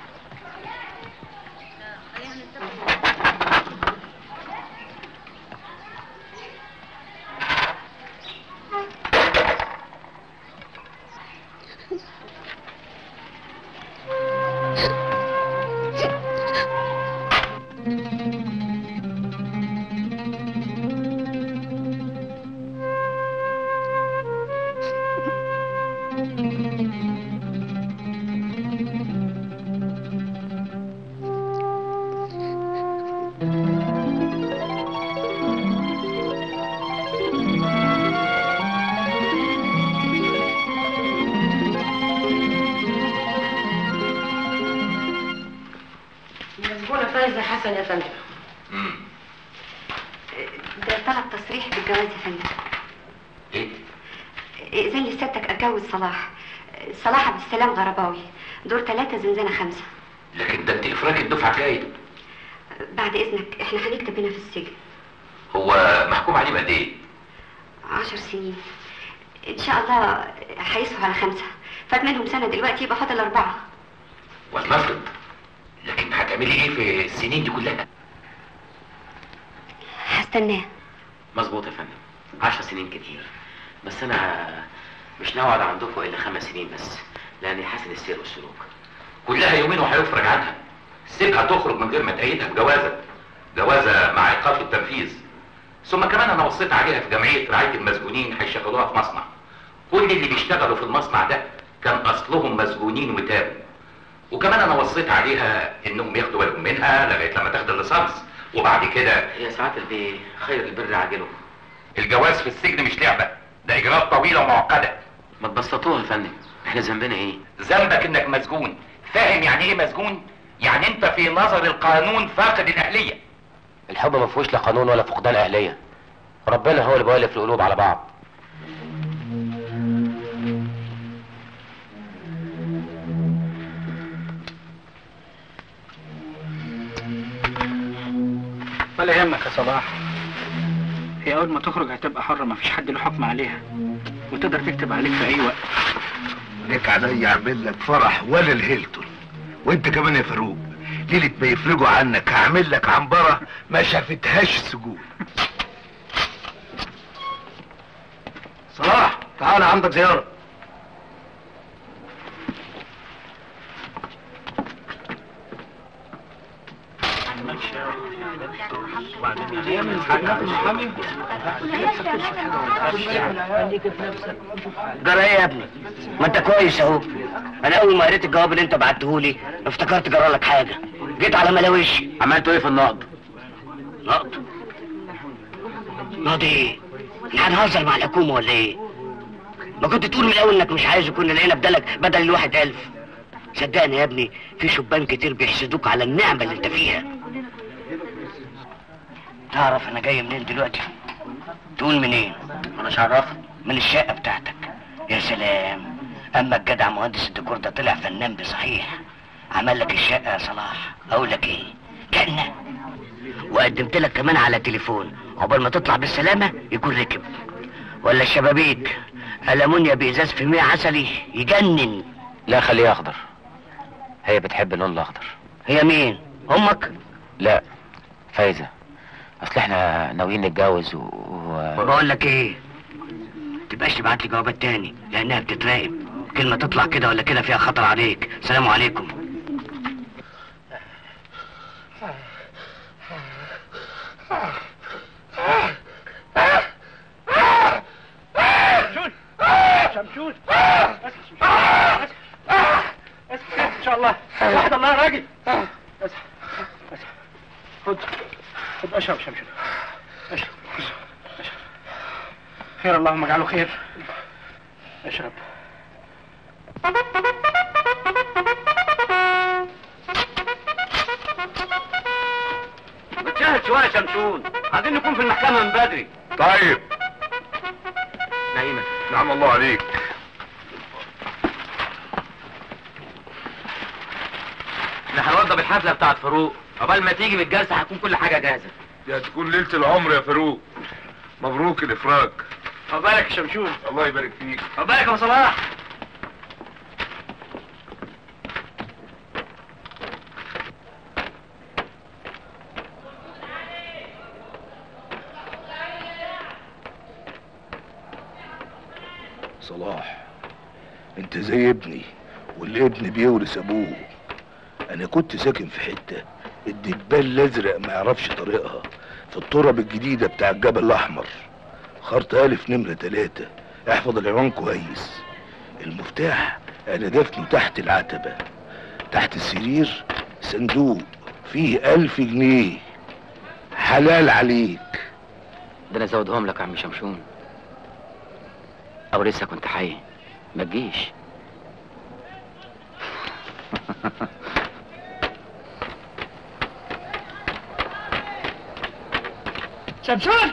مسجونة فايزة حسن يا فندم ده طلب تصريح بالجواز يا فندم ايه إذن لسيادتك أتجوز صلاح صلاح عبد السلام غرباوي دور ثلاثة زنزانة خمسة لكن ده انت افراج الدفعه جاي بعد إذنك إحنا هنكتب هنا في السجن هو محكوم عليه بقد ايه عشر سنين إن شاء الله هيصفوا على خمسة فات منهم سنة دلوقتي يبقى فاضل أربعة ولنفرض لكن هتعملي ايه في السنين دي كلها هستناه مظبوط يا فندم عشر سنين كتير بس انا مش ناوي اقعد عندكم الا خمس سنين بس لاني حاسن السير والسلوك كلها يومين وهيفرج عنها سيبها تخرج من غير ما تأيدها بجوازة جوازة مع ايقاف التنفيذ ثم كمان انا وصيت عليها في جمعية رعاية المسجونين هيشغلوها في مصنع كل اللي بيشتغلوا في المصنع ده كان اصلهم مسجونين وتابوا وكمان انا وصيت عليها انهم ياخدوا بالهم منها لغايه لما تاخد الليسانس وبعد كده يا سعاده البيه خير البر عاجله الجواز في السجن مش لعبه ده اجراءات طويله ومعقده ما تبسطوها يا فندم احنا ذنبنا ايه ذنبك انك مسجون فاهم يعني ايه مسجون يعني انت في نظر القانون فاقد الاهليه الحب ما فيهوش لا قانون ولا فقدان اهليه ربنا هو اللي بيولف القلوب على بعض ولا يهمك يا صلاح هي اول ما تخرج هتبقى حرة مفيش حد له حكم عليها وتقدر تكتب عليك في اي وقت ليك عليا اعمل لك فرح ولا الهيلتون وانت كمان يا فاروق ليلة ما يفرجوا عنك هعمل لك عنبرة ما شافتهاش السجون صلاح تعالى عندك زيارة جرى ايه يا ابني؟ ما انت كويس اهو انا اول ما قريت الجواب اللي انت بعته لي افتكرت جرى لك حاجه جيت على ملاوشي عملتوا ايه في النقد؟ نقد؟ نقد ايه؟ احنا هنهزر مع الحكومه ولا ايه؟ ما كنت تقول من الاول انك مش عايز كنا لقينا بدلك بدل الواحد الف صدقني يا ابني في شبان كتير بيحسدوك على النعمه اللي انت فيها تعرف انا جاي منين دلوقتي تقول منين انا مش عارف من الشقه بتاعتك يا سلام اما الجدع مهندس الديكور ده طلع فنان بصحيح عمل لك الشقه يا صلاح اقول لك ايه جنه وقدمت لك كمان على تليفون عقبال ما تطلع بالسلامه يكون ركب ولا الشبابيك ألمونيا بإزاز في مية عسلي يجنن لا خليها اخضر هي بتحب اللون الاخضر هي مين امك لا فايزه اصل احنا ناويين نتجوز و... و... بقول لك ايه تبقاش تبعت لي جوابات تاني لانها بتتراقب كلمه تطلع كده ولا كده فيها خطر عليك سلام عليكم شمشون ان شاء الله واحد الله يا راجل اصحى اصحى خد خد اشرب شمشون اشرب اشرب خير اللهم اجعله خير اشرب بتشاهد شويه يا شمشون عايزين نكون في المحكمه من بدري طيب نايمه نعم الله عليك احنا هنوضب الحفله بتاعت فاروق قبل ما تيجي بالجلسه هتكون كل حاجه جاهزه دي هتكون ليلة العمر يا فاروق مبروك الافراج عقبالك يا شمشون الله يبارك فيك عقبالك يا أبو صلاح انت زي ابني والابن بيورث ابوه انا كنت ساكن في حته الدبان الازرق ما يعرفش طريقها في التراب الجديده بتاع الجبل الاحمر خرط الف نمره تلاتة احفظ العنوان كويس المفتاح انا دفنه تحت العتبه تحت السرير صندوق فيه الف جنيه حلال عليك ده انا ازودهم لك يا عم شمشون او لسه كنت حي ما تجيش شمشون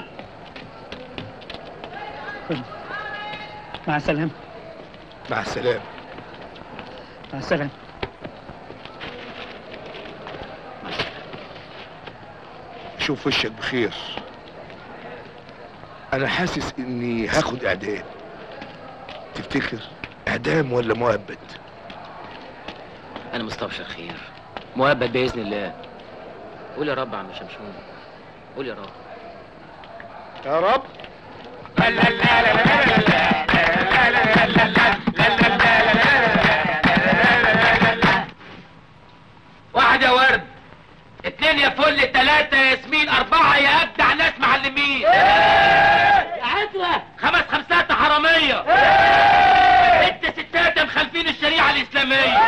مع السلامة مع السلامه مع السلامة شوف وشك بخير انا حاسس اني هاخد اعدام تفتكر اعدام ولا مؤبد انا مستبشر خير مؤبد باذن الله قول يا رب يا عم شمشون قول يا رب يا رب واحد يا ورد اتنين يا فل تلاتة يا ياسمين أربعة يا أبدع ناس معلمين يا عترة خمس خمسات حرامية ست ستات مخالفين الشريعة الإسلامية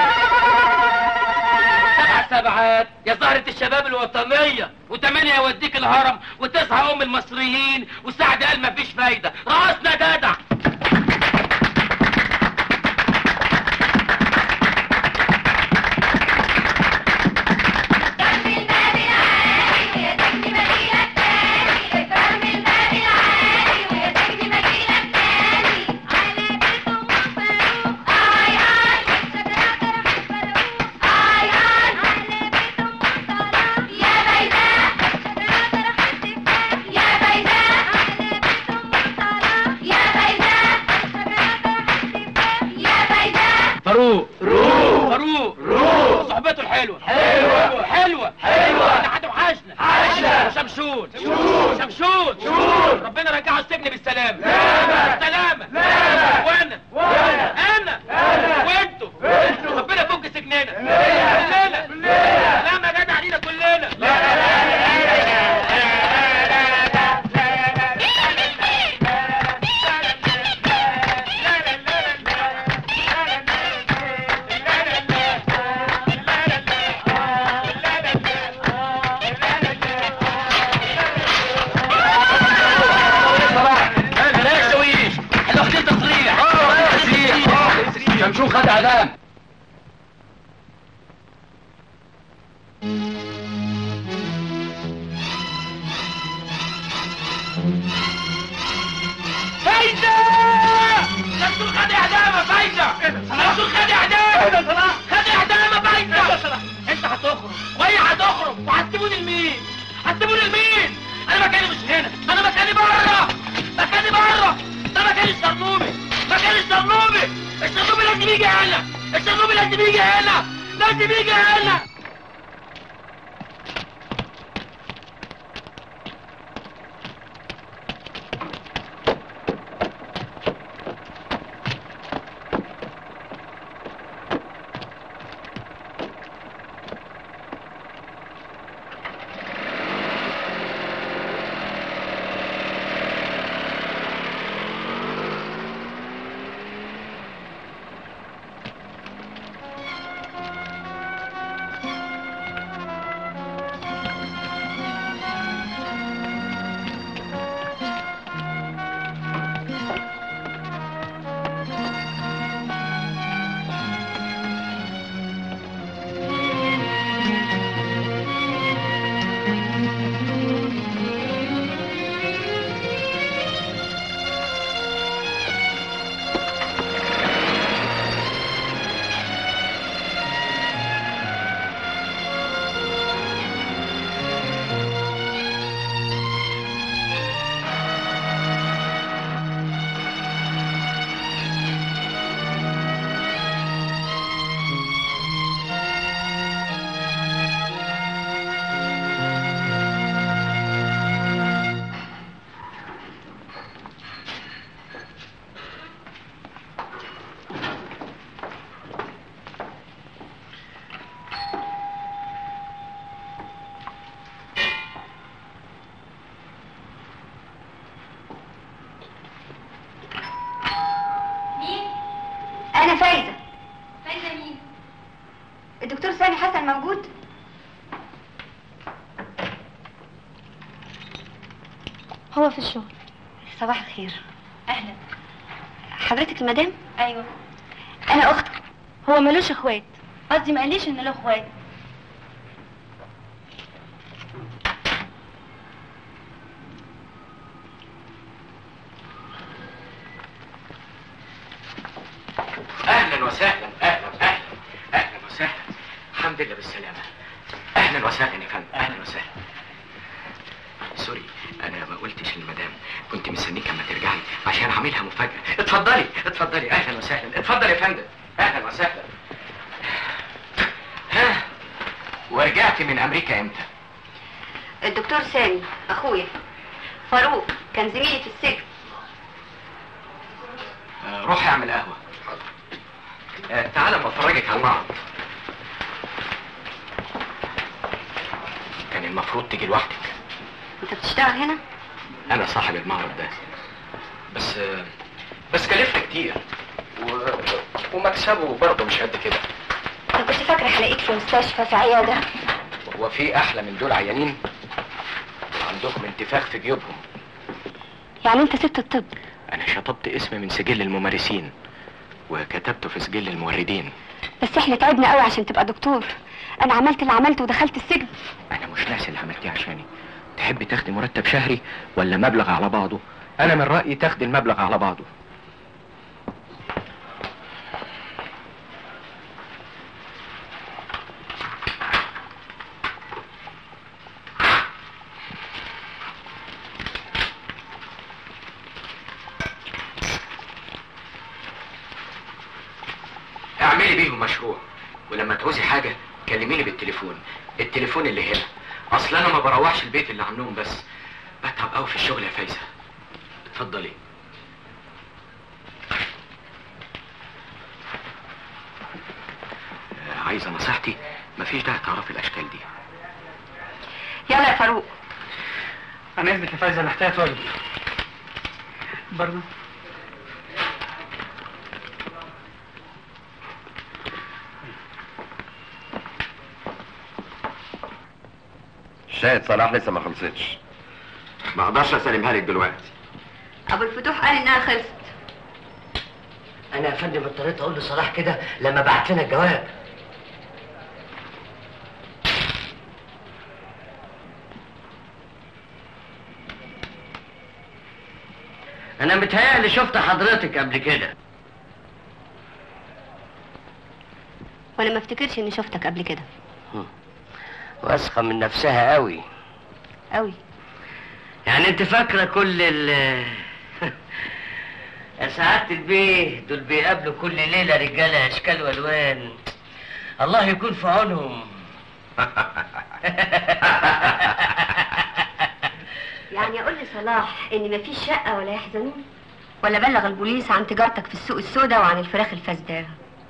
سبع سبعات يا زهرة الشباب الوطنية وتمانية يوديك الهرم وتسعة أم المصريين وسعد قال مفيش فايدة راسنا جدع فاروق روح فاروق روح صحبته الحلوة حلوة حلوة حلوة ده هتوحشنا وحشنا وشمشون شمشون شمشون شمشون ربنا رجعه السجن بالسلامة بالسلامة وانا وانا انا وانتوا ربنا يفك سجننا كلنا سلام يا جدع علينا كلنا بلاش شويش احنا واخدين تصريح شمشون خد اعلام فايدة شمشون خد اعدام فايدة شمشون خد اعدام خد اعدام فايدة انت هتخرج وهي هتخرج وهتسيبوني لمين هتسيبوني لمين انا مكاني مش هنا انا مكاني بره مكاني بره ده مكان الشرنوبي مكان الشرنوبي الشرنوبي لازم يجي هنا الشرنوبي لازم يجي هنا لازم يجي هنا انا فايزه فايزه مين الدكتور سامي حسن موجود هو في الشغل صباح الخير اهلا حضرتك المدام ايوه انا اخته هو ملوش اخوات قصدي ما قاليش ان له اخوات اهلا وسهلا اهلا اهلا اهلا وسهلا الحمد لله بالسلامه اهلا وسهلا يا فندم اهلا وسهلا سوري انا ما قلتش للمدام كنت مستنيك اما ترجعي عشان اعملها مفاجاه اتفضلي اتفضلي اهلا وسهلا اتفضل يا فندم اهلا وسهلا ها ورجعتي من امريكا امتى الدكتور سامي اخويا فاروق كان زميلي في السجن آه، روحي اعمل قهوه آه، تعالى اما افرجك على المعرض كان المفروض تيجي لوحدك انت بتشتغل هنا انا صاحب المعرض ده بس آه، بس كلفنا كتير و... ومكسبه برضه مش قد كده انا كنت فاكره هلاقيك في مستشفى في عياده هو في احلى من دول عيانين عندهم انتفاخ في جيوبهم يعني انت سبت الطب انا شطبت اسمي من سجل الممارسين وكتبته في سجل الموردين بس احنا تعبنا قوي عشان تبقى دكتور انا عملت اللي عملته ودخلت السجن انا مش ناسي اللي عملتيه عشاني تحبي تاخدي مرتب شهري ولا مبلغ على بعضه انا من رايي تاخدي المبلغ على بعضه اعملي بيهم مشروع ولما تعوزي حاجة كلميني بالتليفون التليفون اللي هنا اصل انا ما بروحش البيت اللي عنهم بس بتعب قوي في الشغل يا فايزة اتفضلي آه، عايزة نصيحتي مفيش داعي تعرفي الاشكال دي يلا يا فاروق انا اذنك يا فايزة انا احتاج واجب برضه شاهد صلاح لسه ما خلصتش ما اقدرش اسلمها لك دلوقتي ابو الفتوح قال انها خلصت انا يا فندم اضطريت اقول لصلاح كده لما بعت لنا الجواب انا متهيألي شفت حضرتك قبل كده وانا ما افتكرش اني شفتك قبل كده واثقه من نفسها قوي قوي يعني انت فاكره كل ال يا سعادة البيه دول بيقابلوا كل ليلة رجالة أشكال وألوان الله يكون في عونهم يعني اقول لصلاح ان مفيش شقه ولا يحزنون ولا بلغ البوليس عن تجارتك في السوق السوداء وعن الفراخ الفاسده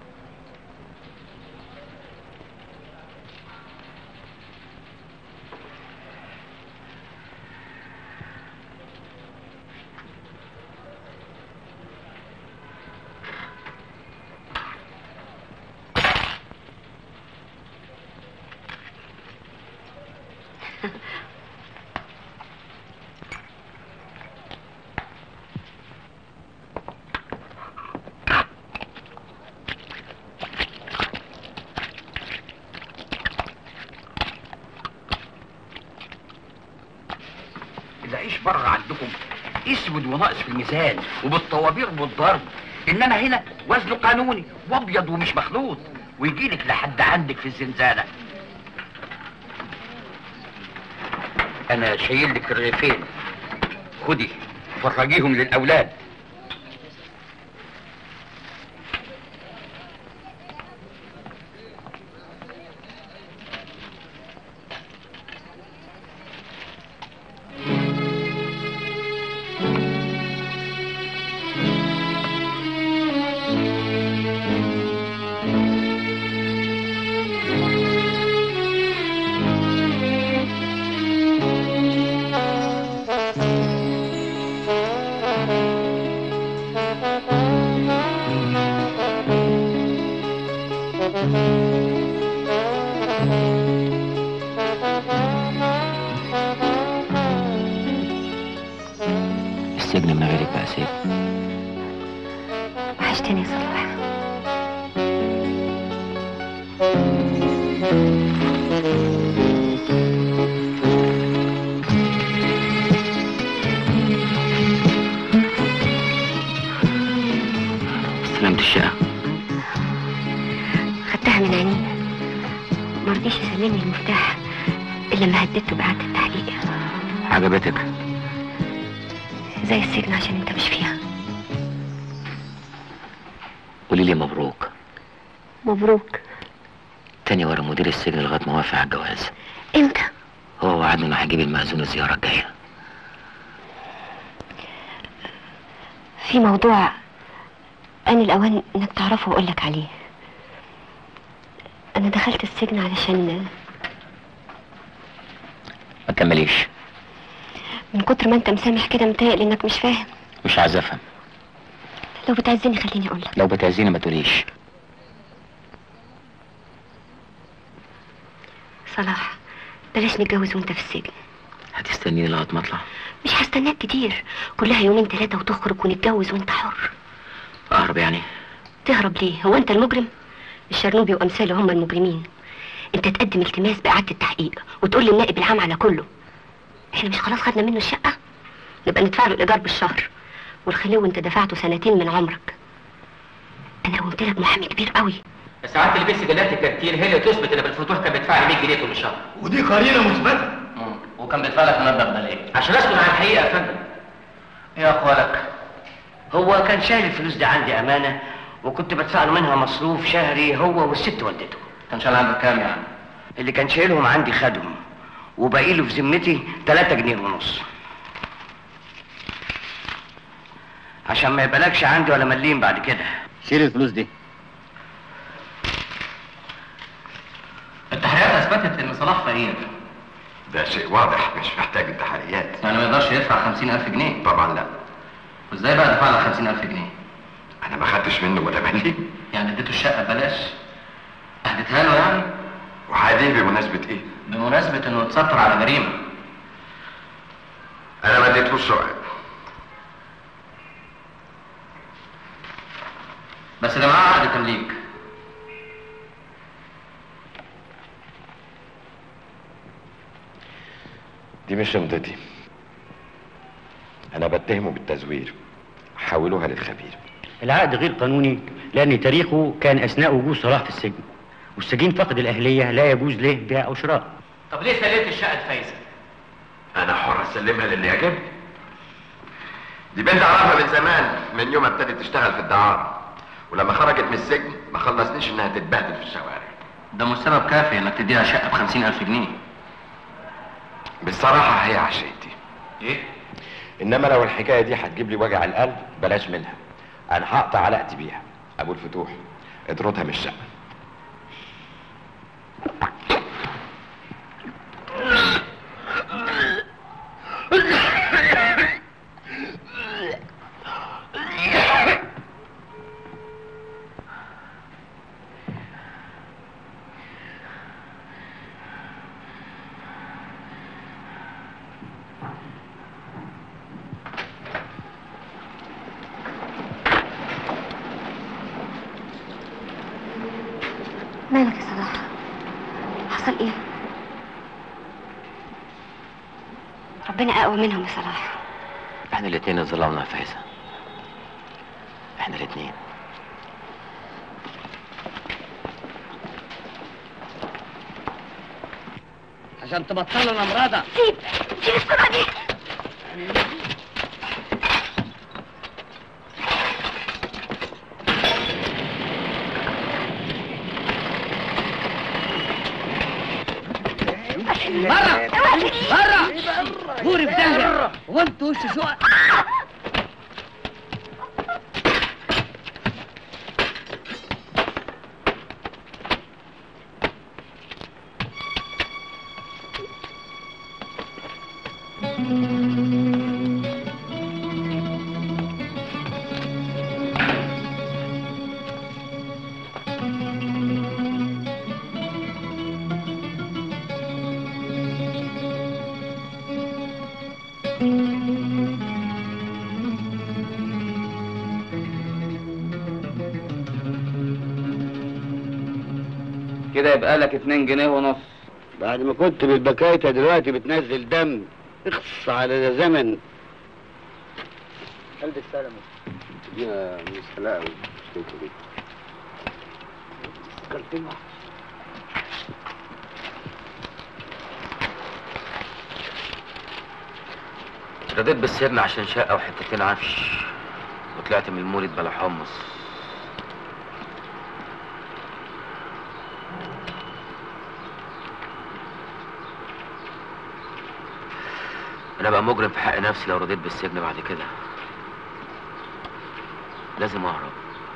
العيش بره عندكم اسود وناقص في الميزان وبالطوابير والضرب انما هنا وزنه قانوني وابيض ومش مخلوط ويجيلك لحد عندك في الزنزانه انا شايل لك الرغيفين خدي فرجيهم للاولاد شفتها من عينيه مرضيش يسلمني المفتاح الا لما هددته باعاده التحقيق عجبتك زي السجن عشان انت مش فيها قولي لي مبروك مبروك تاني ورا مدير السجن لغايه ما وافق على الجواز امتى هو وعدني انه هيجيب المأذون الزياره الجايه في موضوع أنا الأوان إنك تعرفه وأقول لك عليه أنا دخلت السجن علشان ما تكمليش من كتر ما أنت مسامح كده متهيألي إنك مش فاهم مش عايز افهم لو بتعزني خليني أقول لك لو بتعزيني ما تقوليش صلاح بلاش نتجوز وأنت في السجن هتستنيني لغايه ما اطلع مش هستناك كتير كلها يومين ثلاثة وتخرج ونتجوز وأنت حر اهرب يعني تهرب ليه هو أنت المجرم الشرنوبي وأمثاله هم المجرمين أنت تقدم التماس بإعادة التحقيق وتقول للنائب العام على كله احنا مش خلاص خدنا منه الشقة نبقى ندفع له الإيجار بالشهر والخلو أنت دفعته سنتين من عمرك أنا قلت لك محامي كبير قوي ساعات اللي بيسي جلات الكانتين هي اللي تثبت ان بالفتوح كان بيدفع لي 100 جنيه كل شهر ودي قرينه مثبته وكان بيدفع لك المبلغ ده ليه؟ عشان اسكت عن الحقيقه يا فندم يا اخوالك هو كان شايل الفلوس دي عندي امانه وكنت بدفع له منها مصروف شهري هو والست والدته كان شايل عندك كام يعني؟ اللي كان شايلهم عندي خدهم وباقي له في ذمتي 3 جنيه ونص عشان ما يبقالكش عندي ولا مليم بعد كده شيل الفلوس دي التحريات اثبتت ان صلاح فقير ده شيء واضح مش محتاج التحريات يعني ما يقدرش يدفع 50000 جنيه طبعا لا وازاي بقى دفع لك 50000 جنيه؟ انا ما خدتش منه ولا ملي يعني اديته الشقه ببلاش؟ اهديتها له يعني؟ وحادي بمناسبة ايه؟ بمناسبه انه اتستر على جريمه انا ما اديتهوش سؤال بس ده معاه عقد تمليك دي مش شنطتي انا بتهمه بالتزوير حولوها للخبير العقد غير قانوني لأن تاريخه كان أثناء وجود صلاح في السجن والسجين فقد الأهلية لا يجوز له بيع أو شراء طب ليه سلمت الشقه لفايزه؟ انا حر اسلمها للي يعجبني دي بنت اعرفها من زمان من يوم ما ابتدت تشتغل في الدعارة ولما خرجت من السجن ما خلصنيش انها تتبهدل في الشوارع ده مش سبب كافي انك تديها شقه ب 50000 جنيه بصراحة هي عشيتي ايه؟ انما لو الحكاية دي هتجيب لي وجع القلب بلاش منها انا هقطع علاقتي بيها ابو الفتوح اطردها من الشقة مالك يا صلاح حصل ايه ربنا اقوى منهم يا صلاح احنا الاتنين اتظلمنا يا فايزة احنا الاتنين عشان تبطلوا الامراض سيب سيب السرعه دي بره بره غوري في داهيه وانت وش شو كده يبقى لك اتنين جنيه ونص بعد ما كنت بالبكايتة دلوقتي بتنزل دم اخص على ده زمن قلب السلامة دينا مش حلاقة مش دي كلمة رضيت بالسجن عشان شقة وحتتين عفش وطلعت من المولد بلا حمص انا بقى مجرم في حق نفسي لو رضيت بالسجن بعد كده لازم اهرب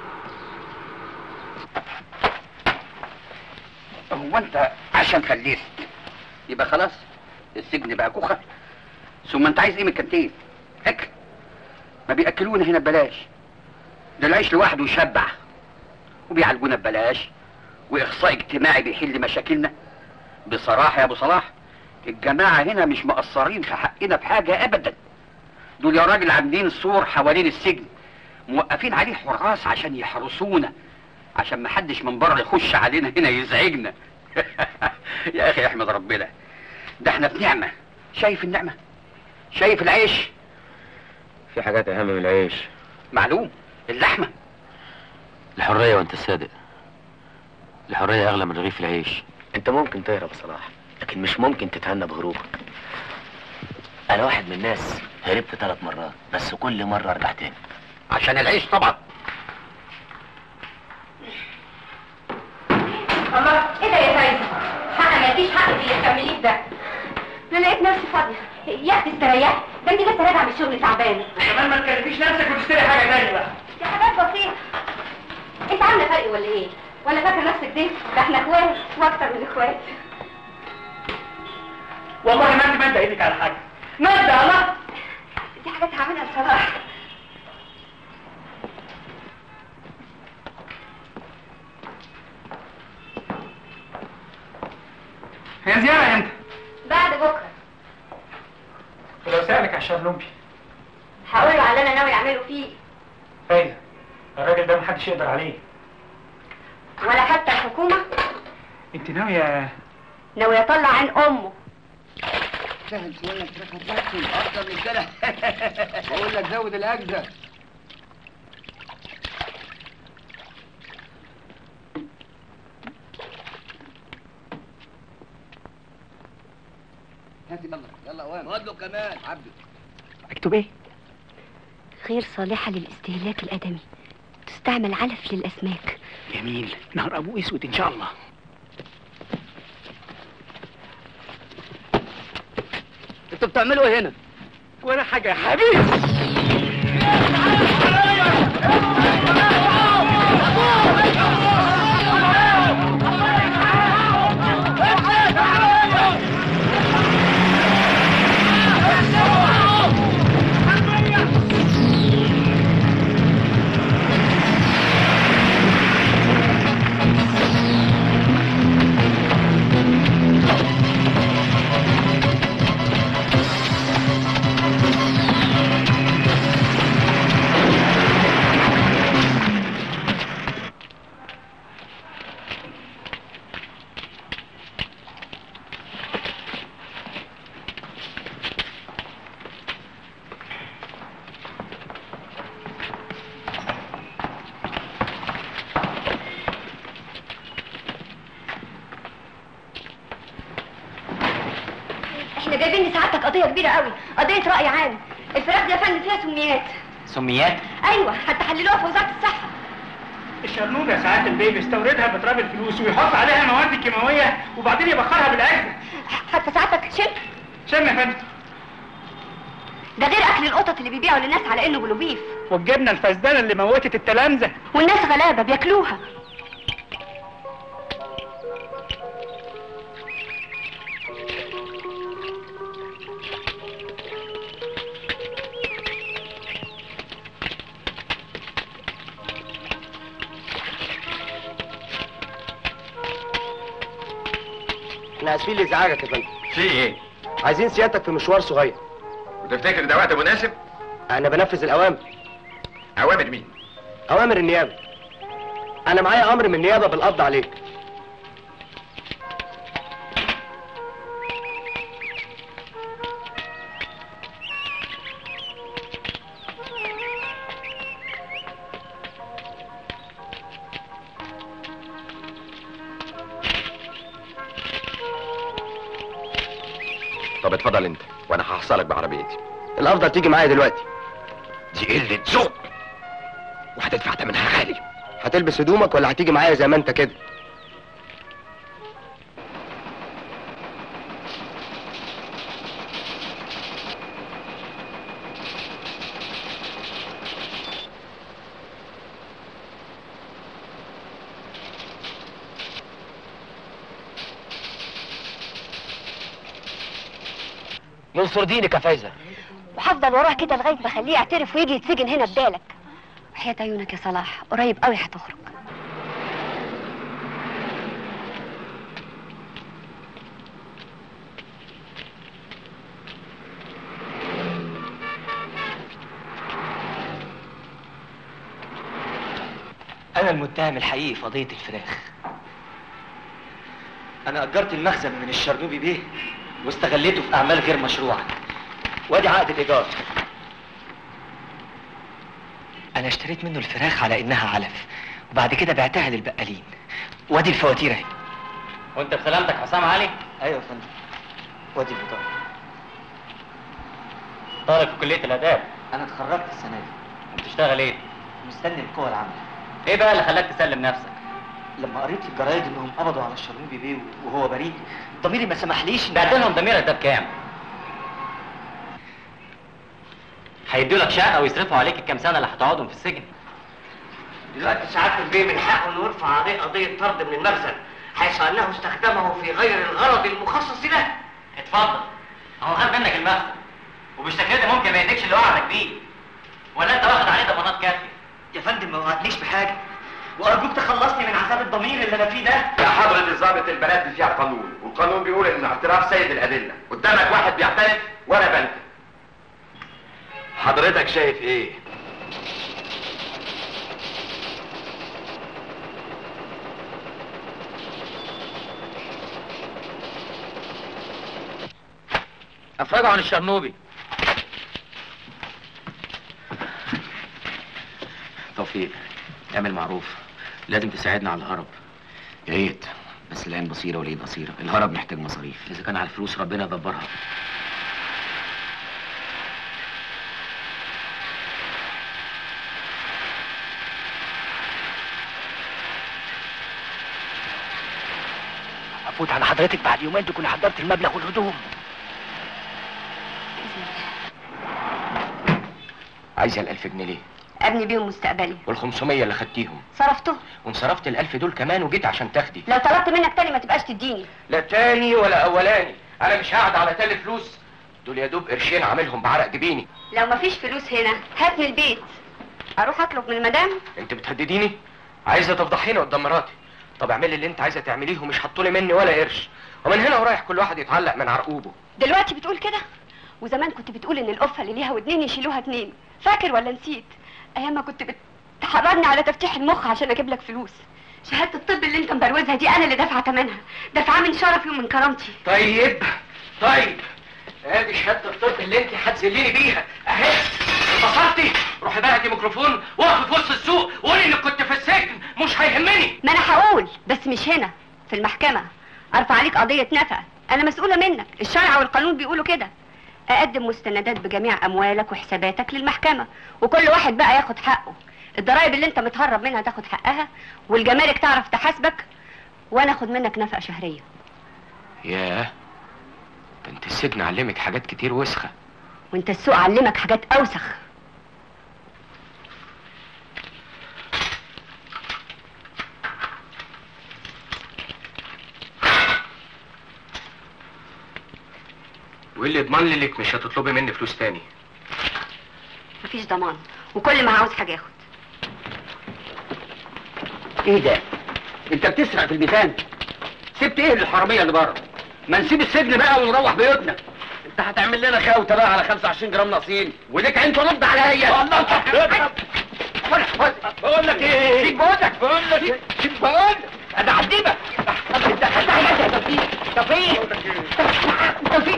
هو انت عشان خليت يبقى خلاص السجن بقى كوخه ثم انت عايز ايه من الكانتين اكل ما بياكلونا هنا ببلاش ده العيش لوحده يشبع وبيعالجونا ببلاش واخصاء اجتماعي بيحل مشاكلنا بصراحه يا ابو صلاح الجماعه هنا مش مقصرين في حقنا بحاجه ابدا دول يا راجل عاملين سور حوالين السجن موقفين عليه حراس عشان يحرسونا عشان ما حدش من بره يخش علينا هنا يزعجنا يا اخي احمد ربنا ده احنا في نعمه شايف النعمه شايف العيش في حاجات اهم من العيش معلوم اللحمه الحرية وانت صادق الحرية اغلى من رغيف العيش انت ممكن تهرب يا صلاح لكن مش ممكن تتهنى بهروبك انا واحد من الناس هربت ثلاث مرات بس كل مرة ارجع تاني عشان العيش طبعا الله ايه ده يا فايزه حق ما يديش حق اللي يكمليه ده انا لقيت نفسي فاضيه يا اختي استريحي ده انت لسه راجعه من الشغل تعبانه كمان ما تكلفيش نفسك وتشتري حاجه تانية بقى دي حاجات بسيطه انت عامله فرق ولا ايه ولا فاكره نفسك دي ده احنا اخوات واكتر من اخوات والله ما انت مادة ايدك على حاجه مادة الله دي حاجات هعملها بصراحه هي زيارة امتى؟ بعد بكره ولو سألك على الشرنوبي هقول له على اللي انا ناوي اعمله فيه فايدة الراجل ده محدش يقدر عليه ولا حتى الحكومه انت ناوية ناوي اطلع عين امه سهل شويه فراخ هتاكل افضل من كده بقول لك زود الاجزاء هات يلا يلا وين خد له كمان عبده اكتب ايه غير صالحة للاستهلاك الآدمي تستعمل علف للأسماك جميل نهار ابو اسود ان شاء الله انتوا بتعملوا ايه هنا ولا حاجه يا حبيبي احنا جايبين لسعادتك قضيه كبيره قوي قضيه راي عام الفراخ دي يا فندم فيها سميات سميات ايوه هتحللوها في وزاره الصحه الشرنوب يا ساعات البيه بيستوردها بتراب الفلوس ويحط عليها مواد كيماويه وبعدين يبخرها بالعجل حتى سعادتك شم شم يا فندم ده غير اكل القطط اللي بيبيعوا للناس على انه بلوبيف والجبنه الفسدانه اللي موتت التلامذه والناس غلابه بياكلوها احنا اسفين لازعاجك يا فندم في ايه؟ عايزين سيادتك في مشوار صغير وتفتكر ده وقت مناسب؟ انا بنفذ الاوامر اوامر مين؟ اوامر النيابه انا معايا امر من النيابه بالقبض عليك طب اتفضل انت وانا هحصلك بعربيتي الافضل تيجي معايا دلوقتي دي قله ذوق وهتدفع ثمنها غالي هتلبس هدومك ولا هتيجي معايا زي ما انت كده ينصر دينك يا فايزه وهفضل وراه كده لغايه ما اخليه يعترف ويجي يتسجن هنا بدالك وحياة عيونك يا صلاح قريب قوي هتخرج أنا المتهم الحقيقي في قضية الفراخ أنا أجرت المخزن من الشرنوبي بيه واستغليته في أعمال غير مشروعة وادي عقد الإيجار أنا اشتريت منه الفراخ على إنها علف وبعد كده بعتها للبقالين وادي الفواتير أهي وانت بسلامتك حسام علي أيوة يا فندم وادي البطاقة طالب في كليه الاداب أنا اتخرجت السنة دي بتشتغل ايه مستني القوى العاملة ايه بقى اللي خلاك تسلم نفسك لما قريت في الجرايد إنهم قبضوا على الشرنوبي بيه وهو بريء ضميري ما سمحليش إن بعت لهم ضميرك ده بكام هيدوا لك شقه ويصرفوا عليك الكام سنه اللي هتقعدهم في السجن دلوقتي سعادة البيه من حقه انه يرفع عليه قضية طرد من المخزن حيث انه استخدمه في غير الغرض المخصص له اتفضل هو خد منك المخزن وبالشكل ده ممكن ما يديكش اللي وعدك بيه ولا انت واخد عليه ضمانات كافيه يا فندم ما وعدنيش بحاجة وأرجوك تخلصني من عذاب الضمير اللي أنا فيه ده يا حضرة الضابط البلد دي فيها قانون والقانون بيقول ان اعتراف سيد الادلة قدامك واحد بيعترف وانا بنت حضرتك شايف ايه افرجوا عن الشرنوبي توفيق اعمل معروف لازم تساعدنا على الهرب يا ريت بس العين بصيره والايد قصيره الهرب محتاج مصاريف اذا كان على الفلوس ربنا يدبرها افوت على حضرتك بعد يومين تكون حضرت المبلغ والهدوم عايزه الألف جنيه ليه ابني بيهم مستقبلي والخمسمية اللي خدتيهم صرفته وانصرفت الألف دول كمان وجيت عشان تاخدي لو طلبت منك تاني ما تبقاش تديني لا تاني ولا أولاني أنا مش هقعد على تالي فلوس دول يا دوب قرشين عاملهم بعرق جبيني لو مفيش فلوس هنا هات من البيت اروح اطلب من المدام انت بتهدديني عايزه تفضحيني قدام مراتي طب اعملي اللي انت عايزه تعمليه ومش هتطولي مني ولا قرش ومن هنا ورايح كل واحد يتعلق من عرقوبه دلوقتي بتقول كده وزمان كنت بتقول ان القفه اللي ليها ودنين يشيلوها اتنين فاكر ولا نسيت ايام ما كنت بتحرضني على تفتيح المخ عشان اجيب لك فلوس شهاده الطب اللي انت مبروزها دي انا اللي دافعه ثمنها دافعه من شرفي ومن كرامتي طيب طيب ادي شهاده الطب اللي انت هتذليني بيها اهي انبسطتي روحي بقى هاتي ميكروفون وقفي في وسط السوق وقولي انك كنت في السجن مش هيهمني ما انا هقول بس مش هنا في المحكمه ارفع عليك قضيه نفقه انا مسؤوله منك الشرع والقانون بيقولوا كده اقدم مستندات بجميع اموالك وحساباتك للمحكمه وكل واحد بقى ياخد حقه الضرايب اللي انت متهرب منها تاخد حقها والجمارك تعرف تحاسبك وانا اخد منك نفقه شهريه ياه ده انت السجن علمك حاجات كتير وسخه وانت السوق علمك حاجات اوسخ وايه اللي يضمن لي انك مش هتطلبي مني فلوس تاني مفيش ضمان وكل ما عاوز حاجه ياخد ايه ده انت بتسرق في الميزان سبت ايه للحراميه اللي بره ما نسيب السجن بقى ونروح بيوتنا انت هتعمل لنا خوته بقى على 25 جرام ناقصين وليك عين ترد عليا والله انت بقول لك ايه سيب بقولك بقول لك سيب بقول انا هعذبك انت انت انت توفيق توفيق توفيق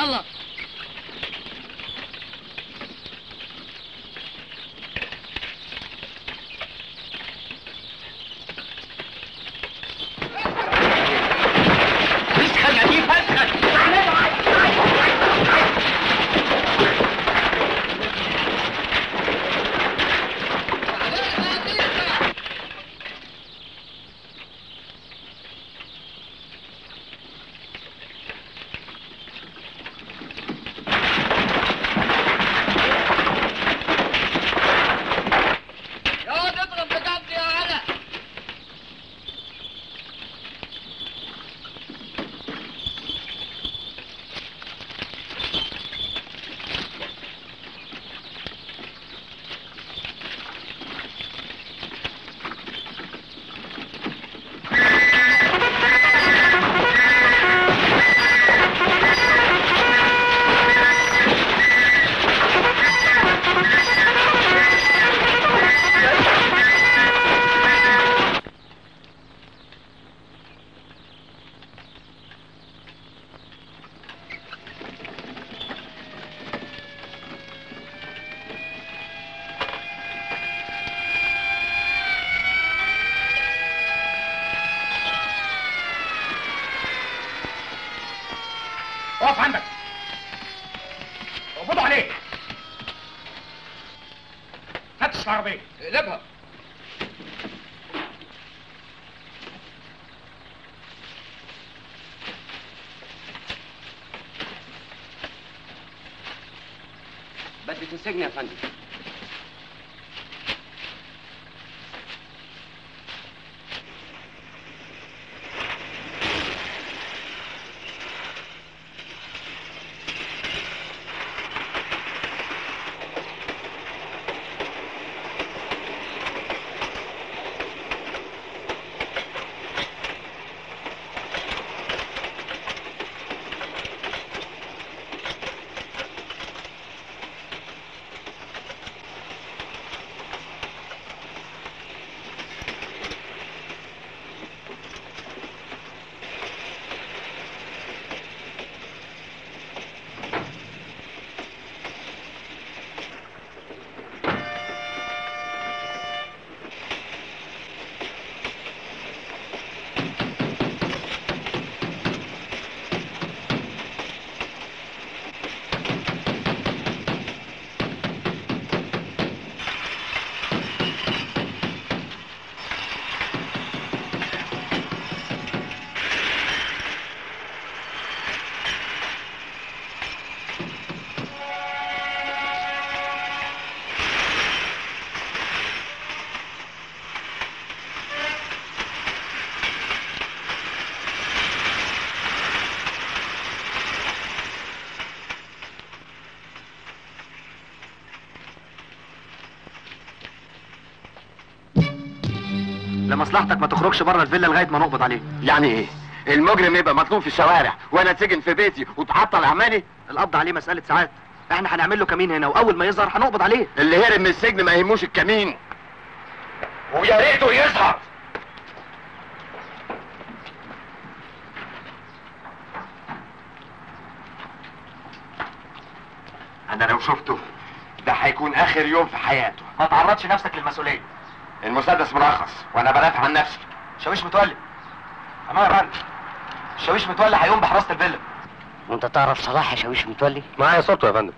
يلا فسخة يا دي فسخة يقعد اضرب بجد يا هلا اقف عندك اقبضوا عليه فتش العربية اقلبها بدت السجن يا فندم لمصلحتك ما تخرجش بره الفيلا لغايه ما نقبض عليه يعني ايه المجرم يبقى مطلوب في الشوارع وانا اتسجن في بيتي وتعطل اعمالي القبض عليه مساله ساعات احنا هنعمل له كمين هنا واول ما يظهر هنقبض عليه اللي هرب من السجن ما يهموش الكمين ويا ريته يظهر انا لو شفته ده هيكون اخر يوم في حياته ما تعرضش نفسك للمسؤوليه المسدس مرخص وانا بدافع عن نفسي شاويش متولي امان يا فندم الشاويش متولي هيقوم بحراسه الفيلا وانت تعرف صلاح يا شاويش متولي معايا صورته يا فندم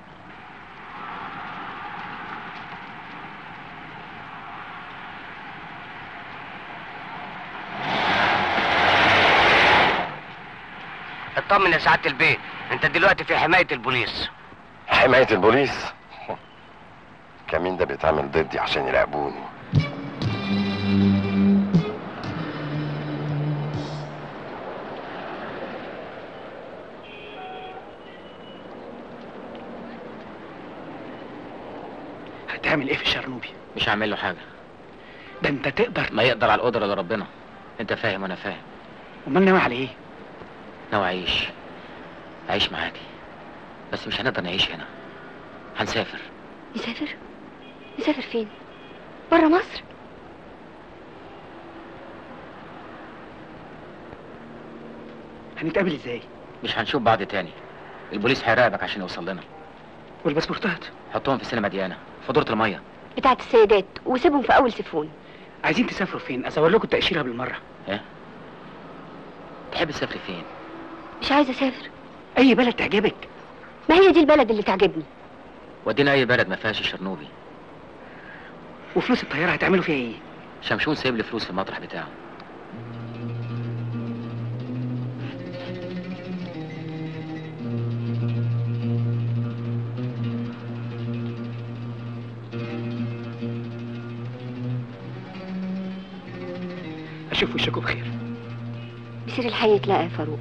اطمن يا سعاده البيت انت دلوقتي في حمايه البوليس حماية البوليس كمين ده بيتعمل ضدي عشان يراقبوني هتعمل ايه في الشرنوبي مش هعمل له حاجة ده انت تقدر ما يقدر على القدرة ده ربنا انت فاهم وانا فاهم امال ناوي على ايه ناوي اعيش اعيش معاكي بس مش هنقدر نعيش هنا هنسافر نسافر نسافر فين بره مصر هنتقابل ازاي مش هنشوف بعض تاني البوليس هيراقبك عشان يوصل لنا والباسبورتات حطهم في سينما ديانا في دورة المية بتاعت السيدات وسيبهم في اول سيفون عايزين تسافروا فين اصور لكم التاشيره بالمره ايه تحب تسافري فين مش عايزه اسافر اي بلد تعجبك ما هي دي البلد اللي تعجبني ودينا اي بلد ما فيهاش الشرنوبي وفلوس الطياره هتعملوا فيها ايه شمشون سايب لي فلوس في المطرح بتاعه اشوف وشكم بخير بيصير الحي يتلاقى يا فاروق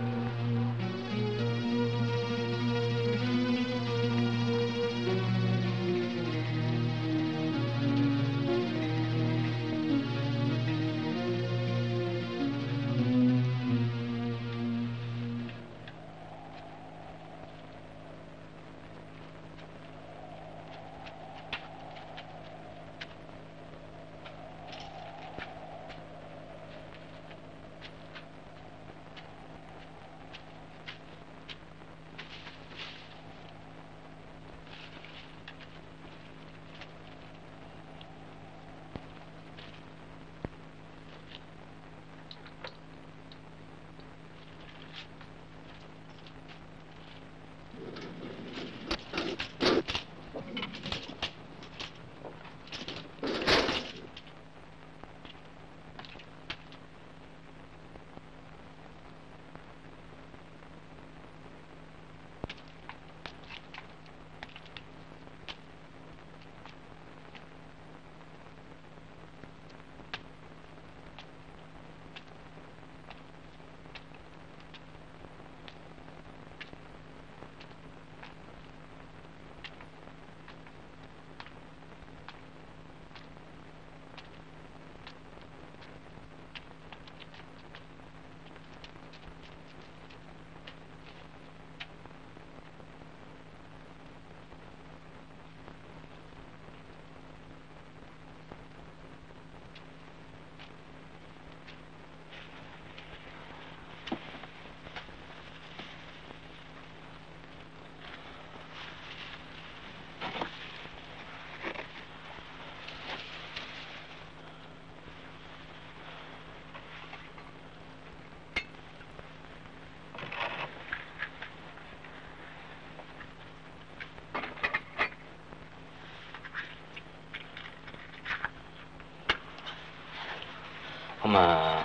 هما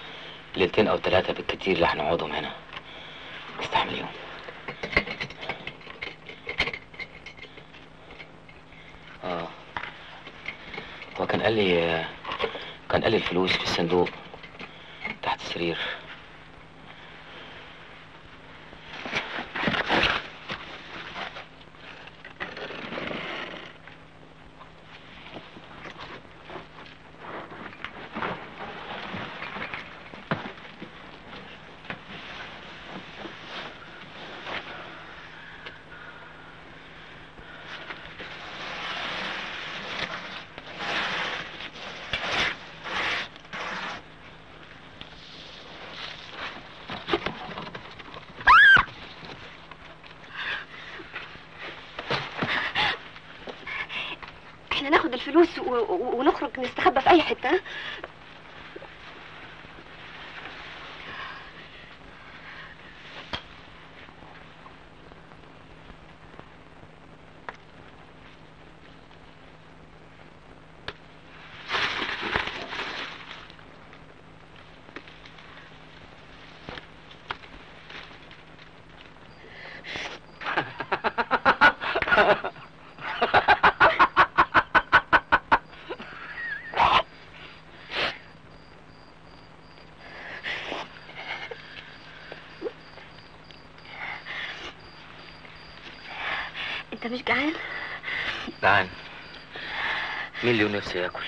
ليلتين او ثلاثة بالكتير اللي هنقعدهم هنا استحمليهم اه هو كان قال لي كان قال لي الفلوس في الصندوق تحت السرير احنا ناخد الفلوس و... و... ونخرج نستخبى في اي حته ها؟ انت مش جعان جعان مين اللي نفسي ياكل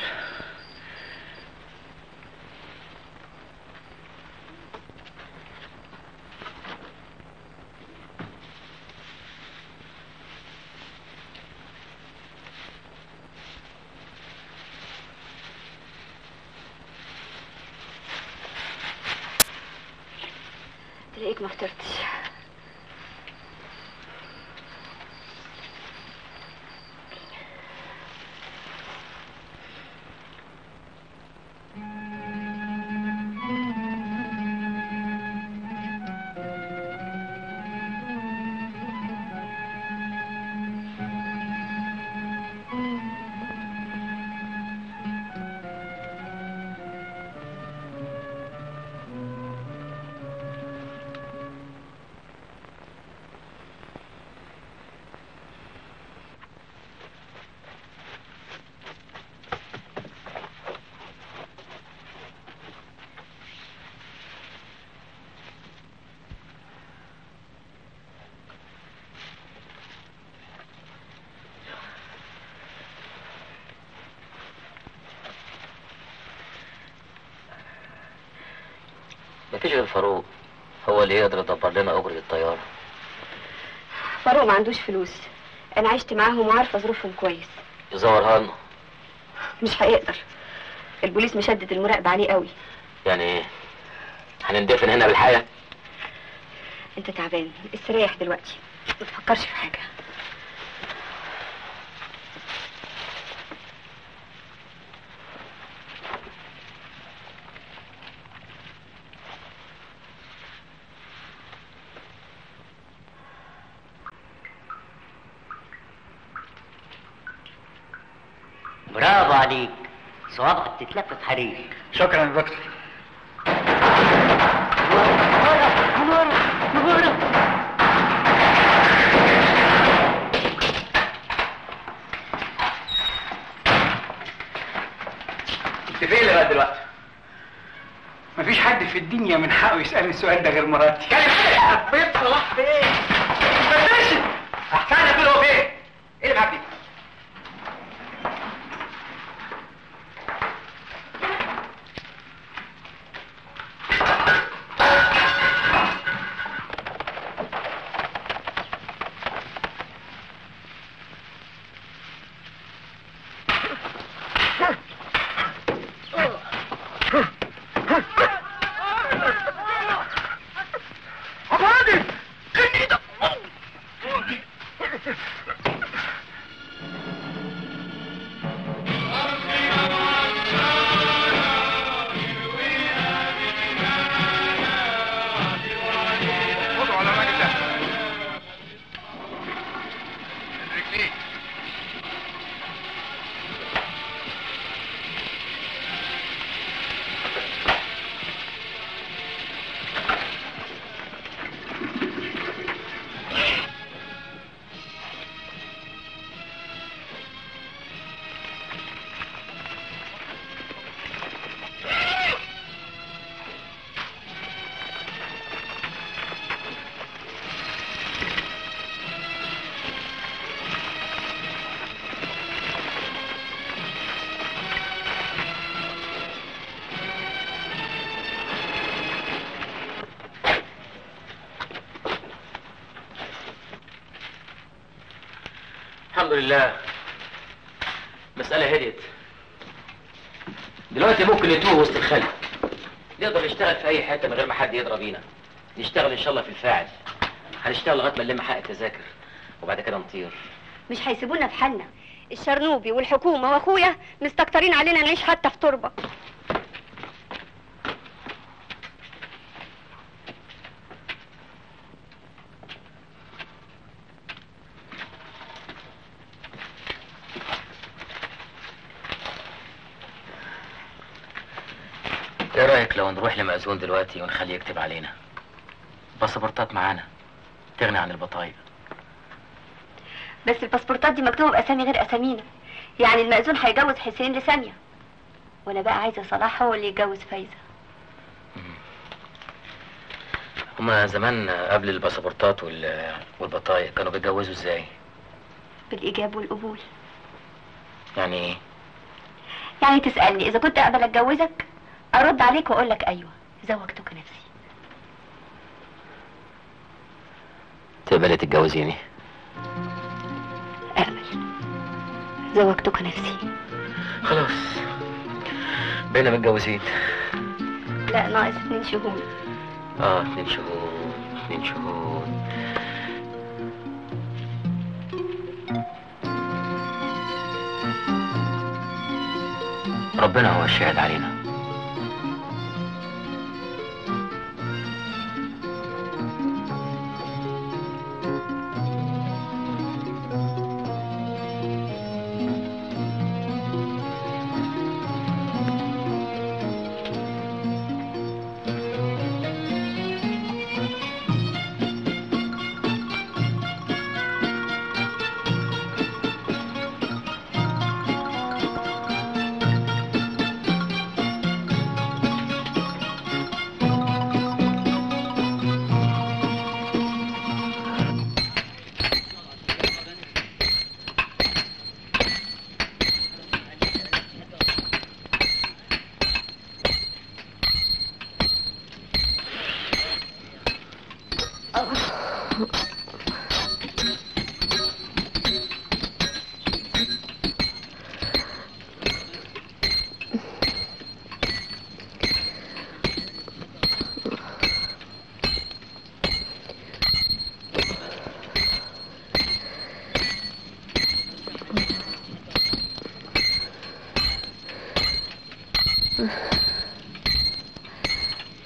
تلاقيك ما فطرتش مفيش غير فاروق هو اللي يقدر يدبر لنا اجره الطياره فاروق ما عندوش فلوس انا عشت معاهم وعارفه ظروفهم كويس يزورها لنا مش هيقدر البوليس مشدد المراقبه عليه قوي يعني ايه هنندفن هنا بالحياه انت تعبان استريح دلوقتي ما تفكرش في حاجه برافو عليك صوابعك تتلف في حريق شكرا يا دكتور انت فين لغايه دلوقتي؟ مفيش حد في الدنيا من حقه يسألني السؤال ده غير مراتي كلم فين صلاح فين؟ فتشي احسن تقول هو فين؟ ايه اللي معاك دي؟ أبادي كنيدة خدوا على الراجل ده رجليه الحمد لله مسألة هديت دلوقتي ممكن نتوه وسط الخلق نقدر نشتغل في أي حتة من غير ما حد يضرب بينا نشتغل إن شاء الله في الفاعل هنشتغل لغاية ما نلم حق التذاكر وبعد كده نطير مش هيسيبونا في حالنا الشرنوبي والحكومه واخويا مستكترين علينا نعيش حتى في تربه ايه رايك لو نروح لمأذون دلوقتي ونخليه يكتب علينا باسبورتات معانا تغني عن البطايق بس الباسبورتات دي مكتوبه باسامي غير اسامينا يعني المأذون هيجوز حسين لساميه وانا بقى عايزه صلاح هو اللي يتجوز فايزه هما زمان قبل الباسبورتات وال... والبطايق كانوا بيتجوزوا ازاي بالايجاب والقبول يعني ايه يعني تسالني اذا كنت اقبل اتجوزك ارد عليك واقول لك ايوه زوجتك نفسي تقبلي تتجوزيني زوجتك نفسي خلاص بقينا متجوزين لا ناقص اتنين شهور اه اتنين شهور اتنين شهور ربنا هو الشاهد علينا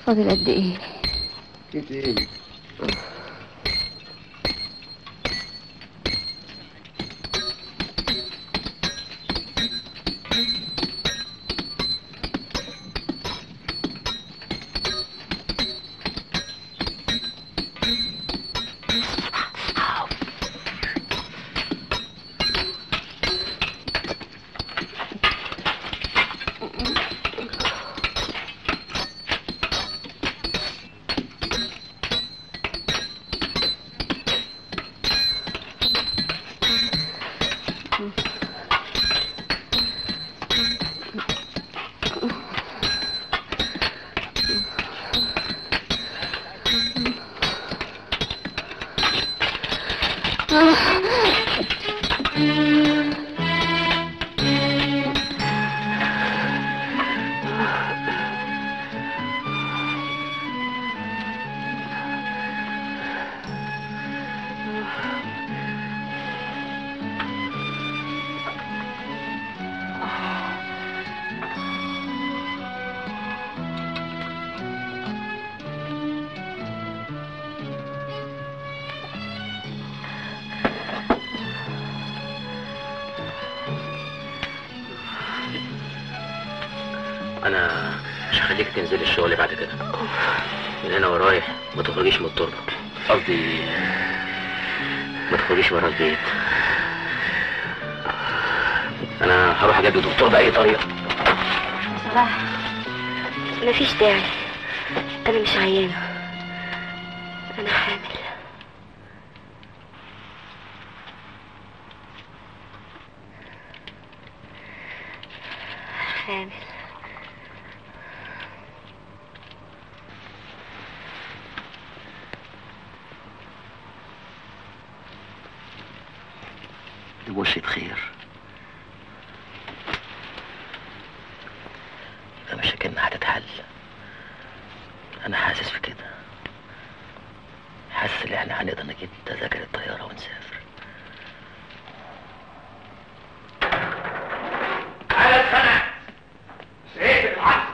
فاضل قد ايه كتير انا مش هخليك تنزلي الشغل بعد كده من هنا ورايح ما تخرجيش من التربه قصدي ما تخرجيش ورا البيت انا هروح اجيب دكتور باي طريقه صلاح مفيش داعي انا مش عيانه انا حامل حامل بوشة خير ده مشاكلنا هتتحل انا حاسس في كده حاسس ان احنا هنقدر نجيب تذاكر الطيارة ونسافر انا اتخنقت زهقت من العسل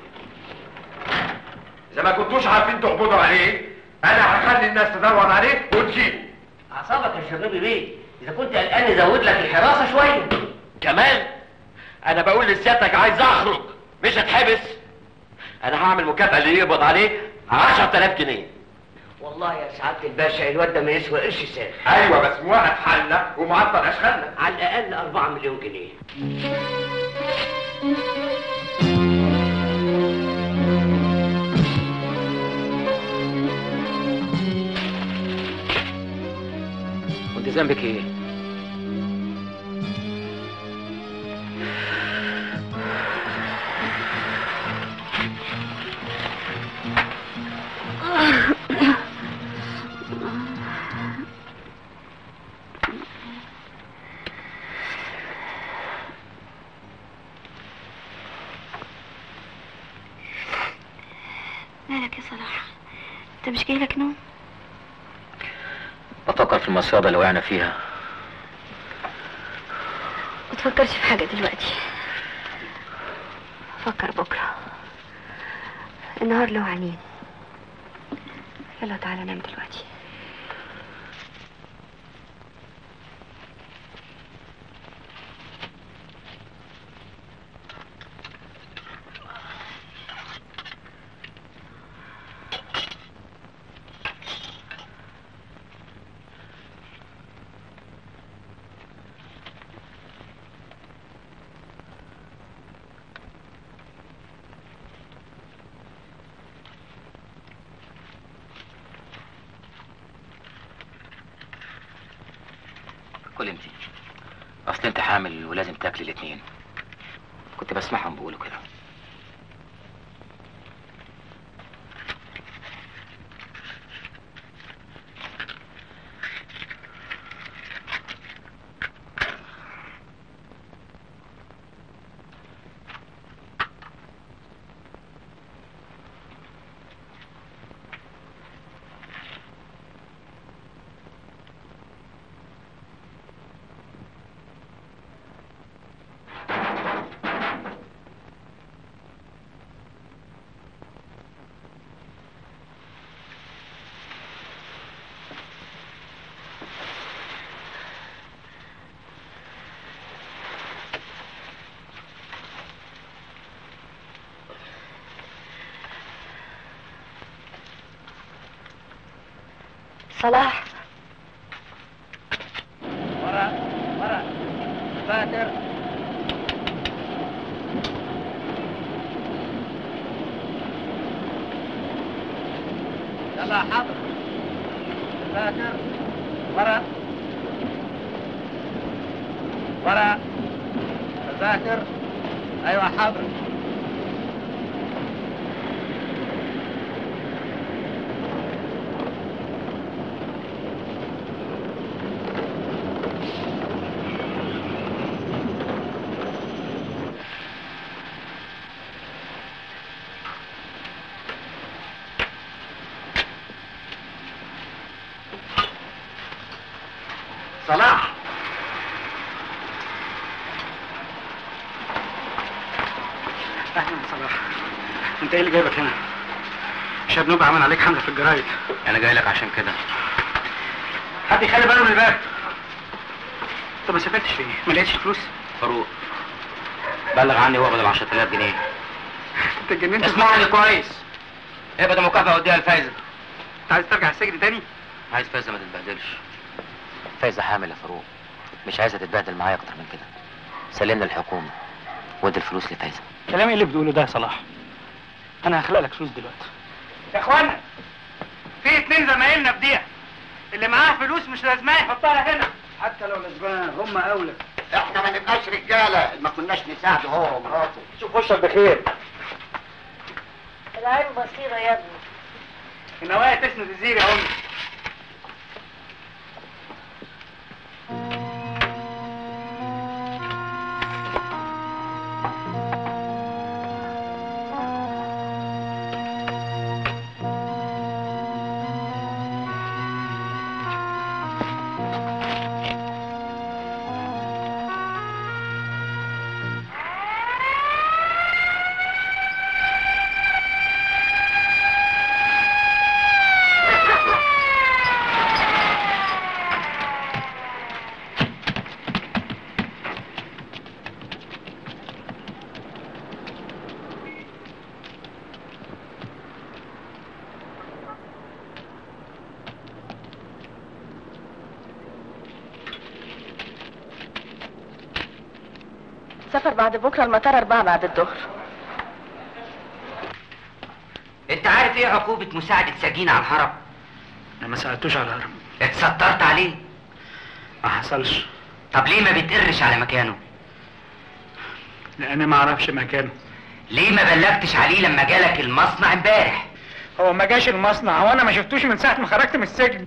اذا ما كنتوش عارفين تقبضوا عليه انا هخلي الناس تدور عليه وتجيبه اعصابك يا شبابي بيه اذا كنت قلقان نزود لك الحراسه شويه كمان انا بقول لسيادتك عايز اخرج مش هتحبس انا هعمل مكافأة اللي يقبض عليه 10000 جنيه والله يا سعادة الباشا الواد ده ما يسوى قرش ساخ ايوه بس موقف حالنا ومعطل اشغالنا على الاقل 4 مليون جنيه وانت ذنبك ايه مالك يا صلاح انت مش جايلك نوم بفكر في المصيادة اللي وقعنا فيها ما تفكرش في حاجة دلوقتي فكر بكرة النهار له عنين يلا تعالى نام دلوقتي كل انت اصل انت حامل ولازم تاكلي الاتنين كنت بسمعهم بيقولوا كده صلاح ورا ورا فاتر يلا حاضر فاتر ورا ورا تذاكر ايوه حاضر صلاح اهلا يا صلاح انت ايه اللي جايبك هنا شاب نوبة عمل عليك حملة في الجرايد انا جاي لك عشان كده حد يخلي باله من الباب انت ما سافرتش فين ما لقيتش فلوس فاروق بلغ عني واخد ال 10000 جنيه انت اتجننت اسمعني كويس ابقى مكافأة وديها لفايزة انت عايز ترجع السجن تاني عايز فايزة ما تتبهدلش فايزة حامل يا فاروق مش عايزة تتبهدل معايا اكتر من كده سلمنا الحكومة وادي الفلوس لفايزة كلام ايه اللي بتقوله ده يا صلاح انا هخلق لك فلوس دلوقتي يا اخوانا في اتنين زمايلنا في دقيقة اللي معاه فلوس مش لازمها يحطها هنا حتى لو نسبان هم اولى احنا ما نبقاش رجاله ما كناش نساعده هو ومراته شوف وشك بخير العين بصيرة يا ابني النوايا تسند الزير يا امي سافر بعد بكرة المطار أربعة بعد الظهر انت عارف ايه عقوبة مساعدة سجين على الهرب؟ انا ما سألتوش على الهرم اتسترت عليه ما حصلش طب ليه ما بتقرش على مكانه؟ لاني ما اعرفش مكانه ليه ما بلغتش عليه لما جالك المصنع امبارح؟ هو ما جاش المصنع هو انا ما شفتوش من ساعة ما خرجت من السجن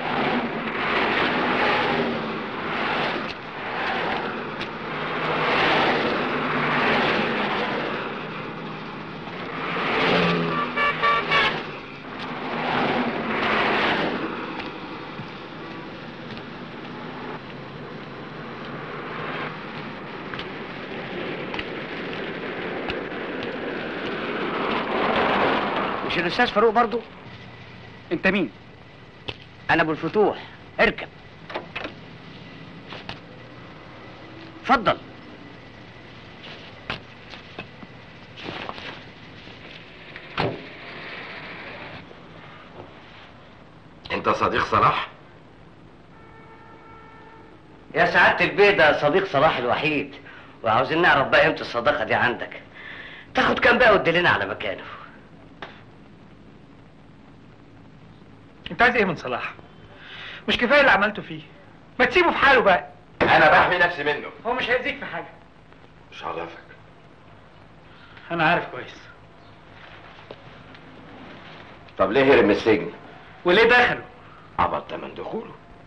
مش الاستاذ فاروق برضو؟ انت مين؟ انا ابو الفتوح اركب اتفضل انت صديق صلاح يا سعادة البيضة صديق صلاح الوحيد وعاوزين نعرف بقى امتى الصداقة دي عندك تاخد كام بقى وتدلنا على مكانه انت عايز ايه من صلاح؟ مش كفاية اللي عملته فيه ما تسيبه في حاله بقى انا بحمي نفسي منه هو مش هيأذيك في حاجة مش عرفك انا عارف كويس طب ليه هرب من السجن وليه دخله؟ عبط تمن دخوله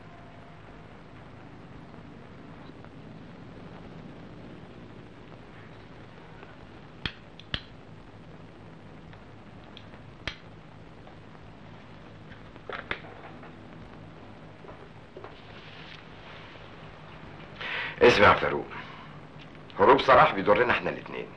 اسمع يا فاروق هروب صلاح بيضرنا احنا الاتنين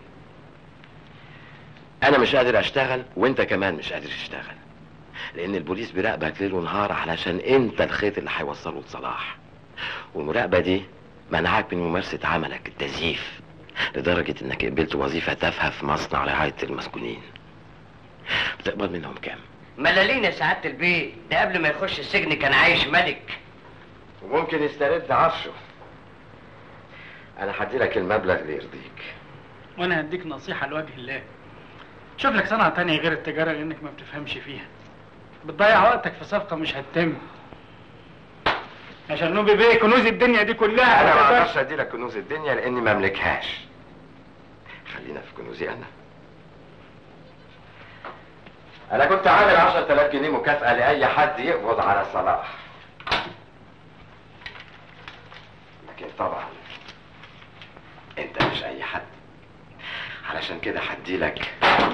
انا مش قادر اشتغل وانت كمان مش قادر تشتغل لان البوليس بيراقبك ليل ونهار علشان انت الخيط اللي هيوصله لصلاح والمراقبه دي منعك من ممارسه عملك التزييف لدرجه انك قبلت وظيفه تافهه في مصنع رعايه المسجونين بتقبض منهم كام ملالين يا سعاده البيت ده قبل ما يخش السجن كان عايش ملك وممكن يسترد عرشه انا هدي لك المبلغ اللي يرضيك وانا هديك نصيحه لوجه الله شوف لك صنعه تانية غير التجاره لانك ما بتفهمش فيها بتضيع وقتك في صفقه مش هتتم عشان نوبي بيه كنوز الدنيا دي كلها انا ما تقدرش- اقدرش ادي لك كنوز الدنيا لاني ما املكهاش خلينا في كنوزي انا انا كنت عامل 10000 جنيه مكافأة لاي حد يقبض على صلاح لكن طبعا انت مش اي حد علشان كده هدي لك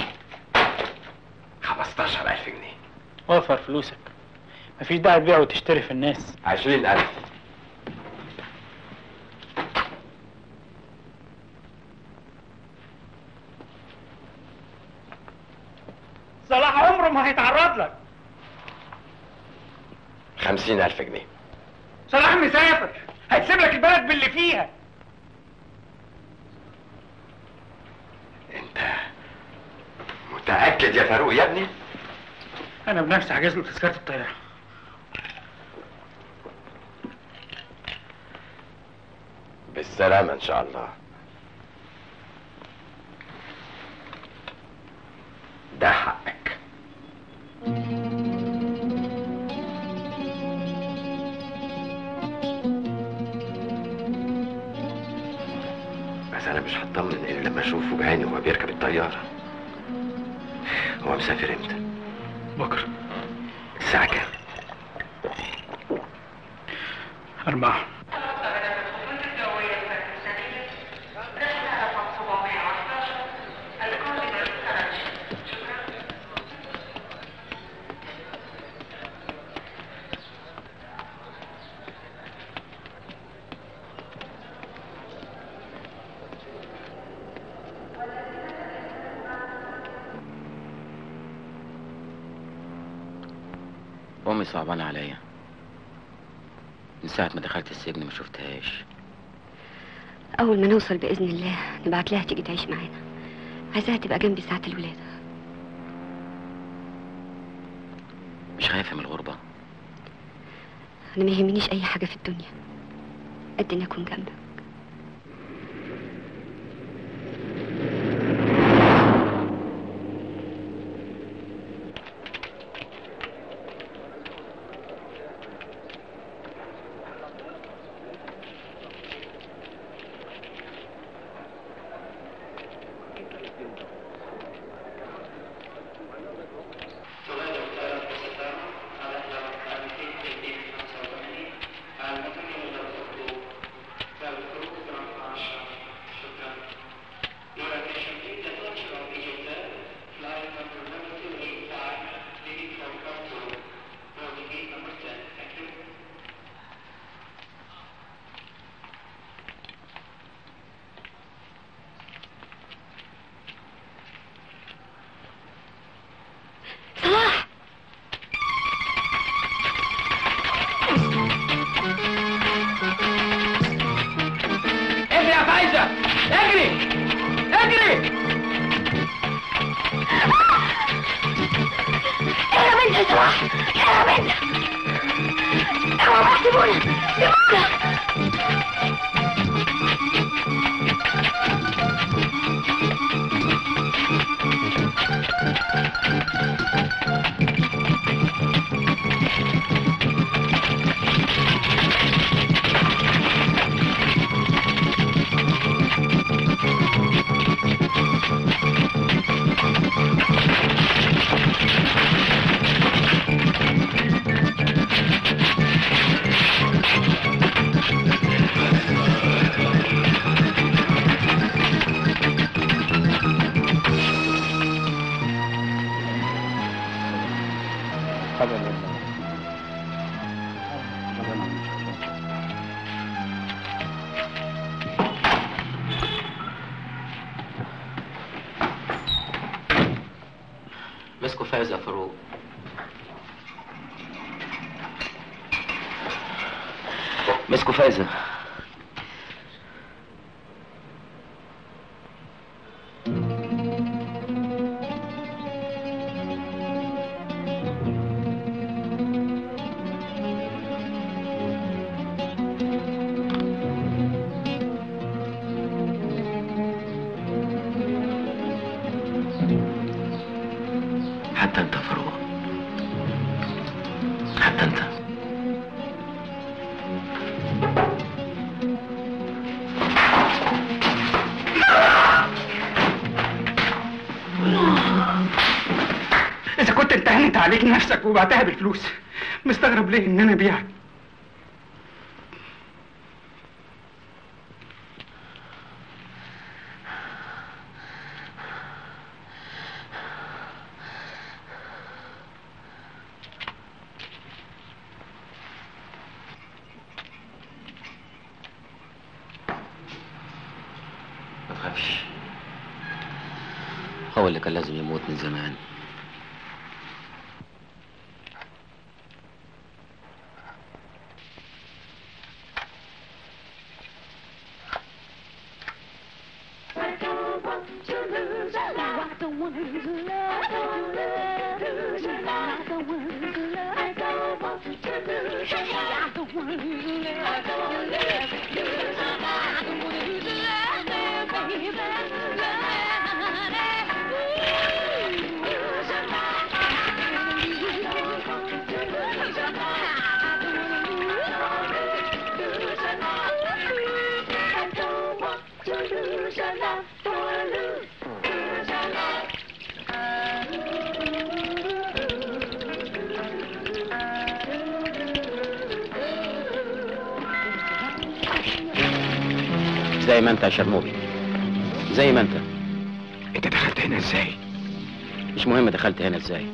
15000 جنيه وفر فلوسك مفيش داعي تبيع وتشتري في الناس 20000 صلاح عمره ما هيتعرض لك 50000 جنيه صلاح مسافر هيسيب لك البلد باللي فيها متأكد يا فاروق يا ابني انا بنفسي حاجز له تذكره الطياره بالسلامة إن شاء الله ده حقك بس أنا مش هطمن إلا لما أشوفه بعيني وهو بيركب الطيارة هو مسافر إمتى؟ بكره الساعة كام؟ أربعة امي صعبانه عليا من ساعه ما دخلت السجن ما شفتهاش أول ما نوصل بإذن الله نبعت لها تيجي تعيش معانا عايزاها تبقى جنبي ساعة الولادة مش خايفه من الغربه أنا ما يهمنيش أي حاجة في الدنيا قد إني أكون جنبك صلاح اجري يا فايزة اجري اجري يا بنت يا صلاح يا بنت اوعى سيبونا سيبونا مسكوا فايز يا فاروق مسكوا فايزة حتى انت يا فاروق حتى انت اذا كنت انت هنت عليك نفسك وبعتها بالفلوس مستغرب ليه ان انا ابيعك ما تخافش هو اللي كان لازم يموت من زمان زي ما انت يا شرموبي زي ما انت انت دخلت هنا ازاي مش مهم دخلت هنا ازاي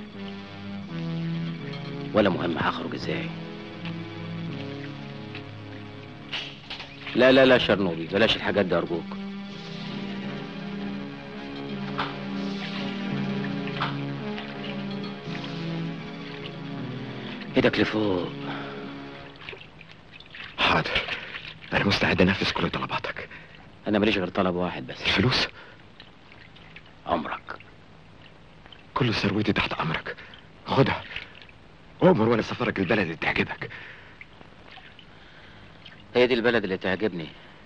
ولا مهم هخرج ازاي لا لا لا شرنوبي بلاش الحاجات دي ارجوك ايدك لفوق حاضر انا مستعد انفذ كل طلباتك انا ماليش غير طلب واحد بس الفلوس عمرك كل ثروتي تحت امرك خدها عمر وانا سفرك البلد اللي تعجبك هي دي البلد اللي تعجبني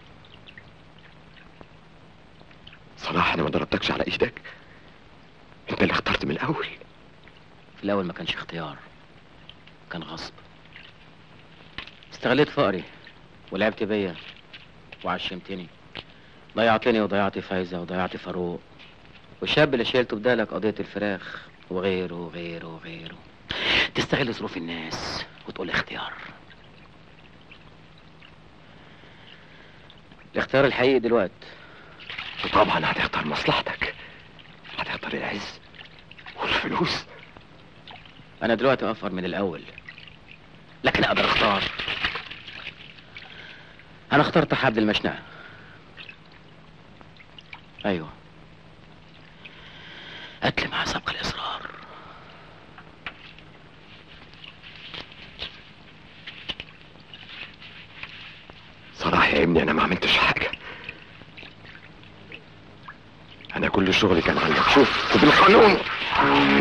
صلاح انا ما ضربتكش على ايدك انت اللي اخترت من الاول في الاول ما كانش اختيار كان غصب استغليت فقري ولعبت بيا وعشمتني ضيعتني وضيعت فايزة وضيعت فاروق والشاب اللي شيلته بدالك قضية الفراخ وغيره وغيره وغيره تستغل ظروف الناس وتقول اختيار الاختيار الحقيقي دلوقتي وطبعا هتختار مصلحتك هتختار العز والفلوس انا دلوقتي اوفر من الاول لكن اقدر اختار انا اخترت حبل المشنقة ايوه قتل مع سبق الاصرار صلاح يا ابني انا ما عملتش حاجه انا كل شغلي كان عندك شوف وبالقانون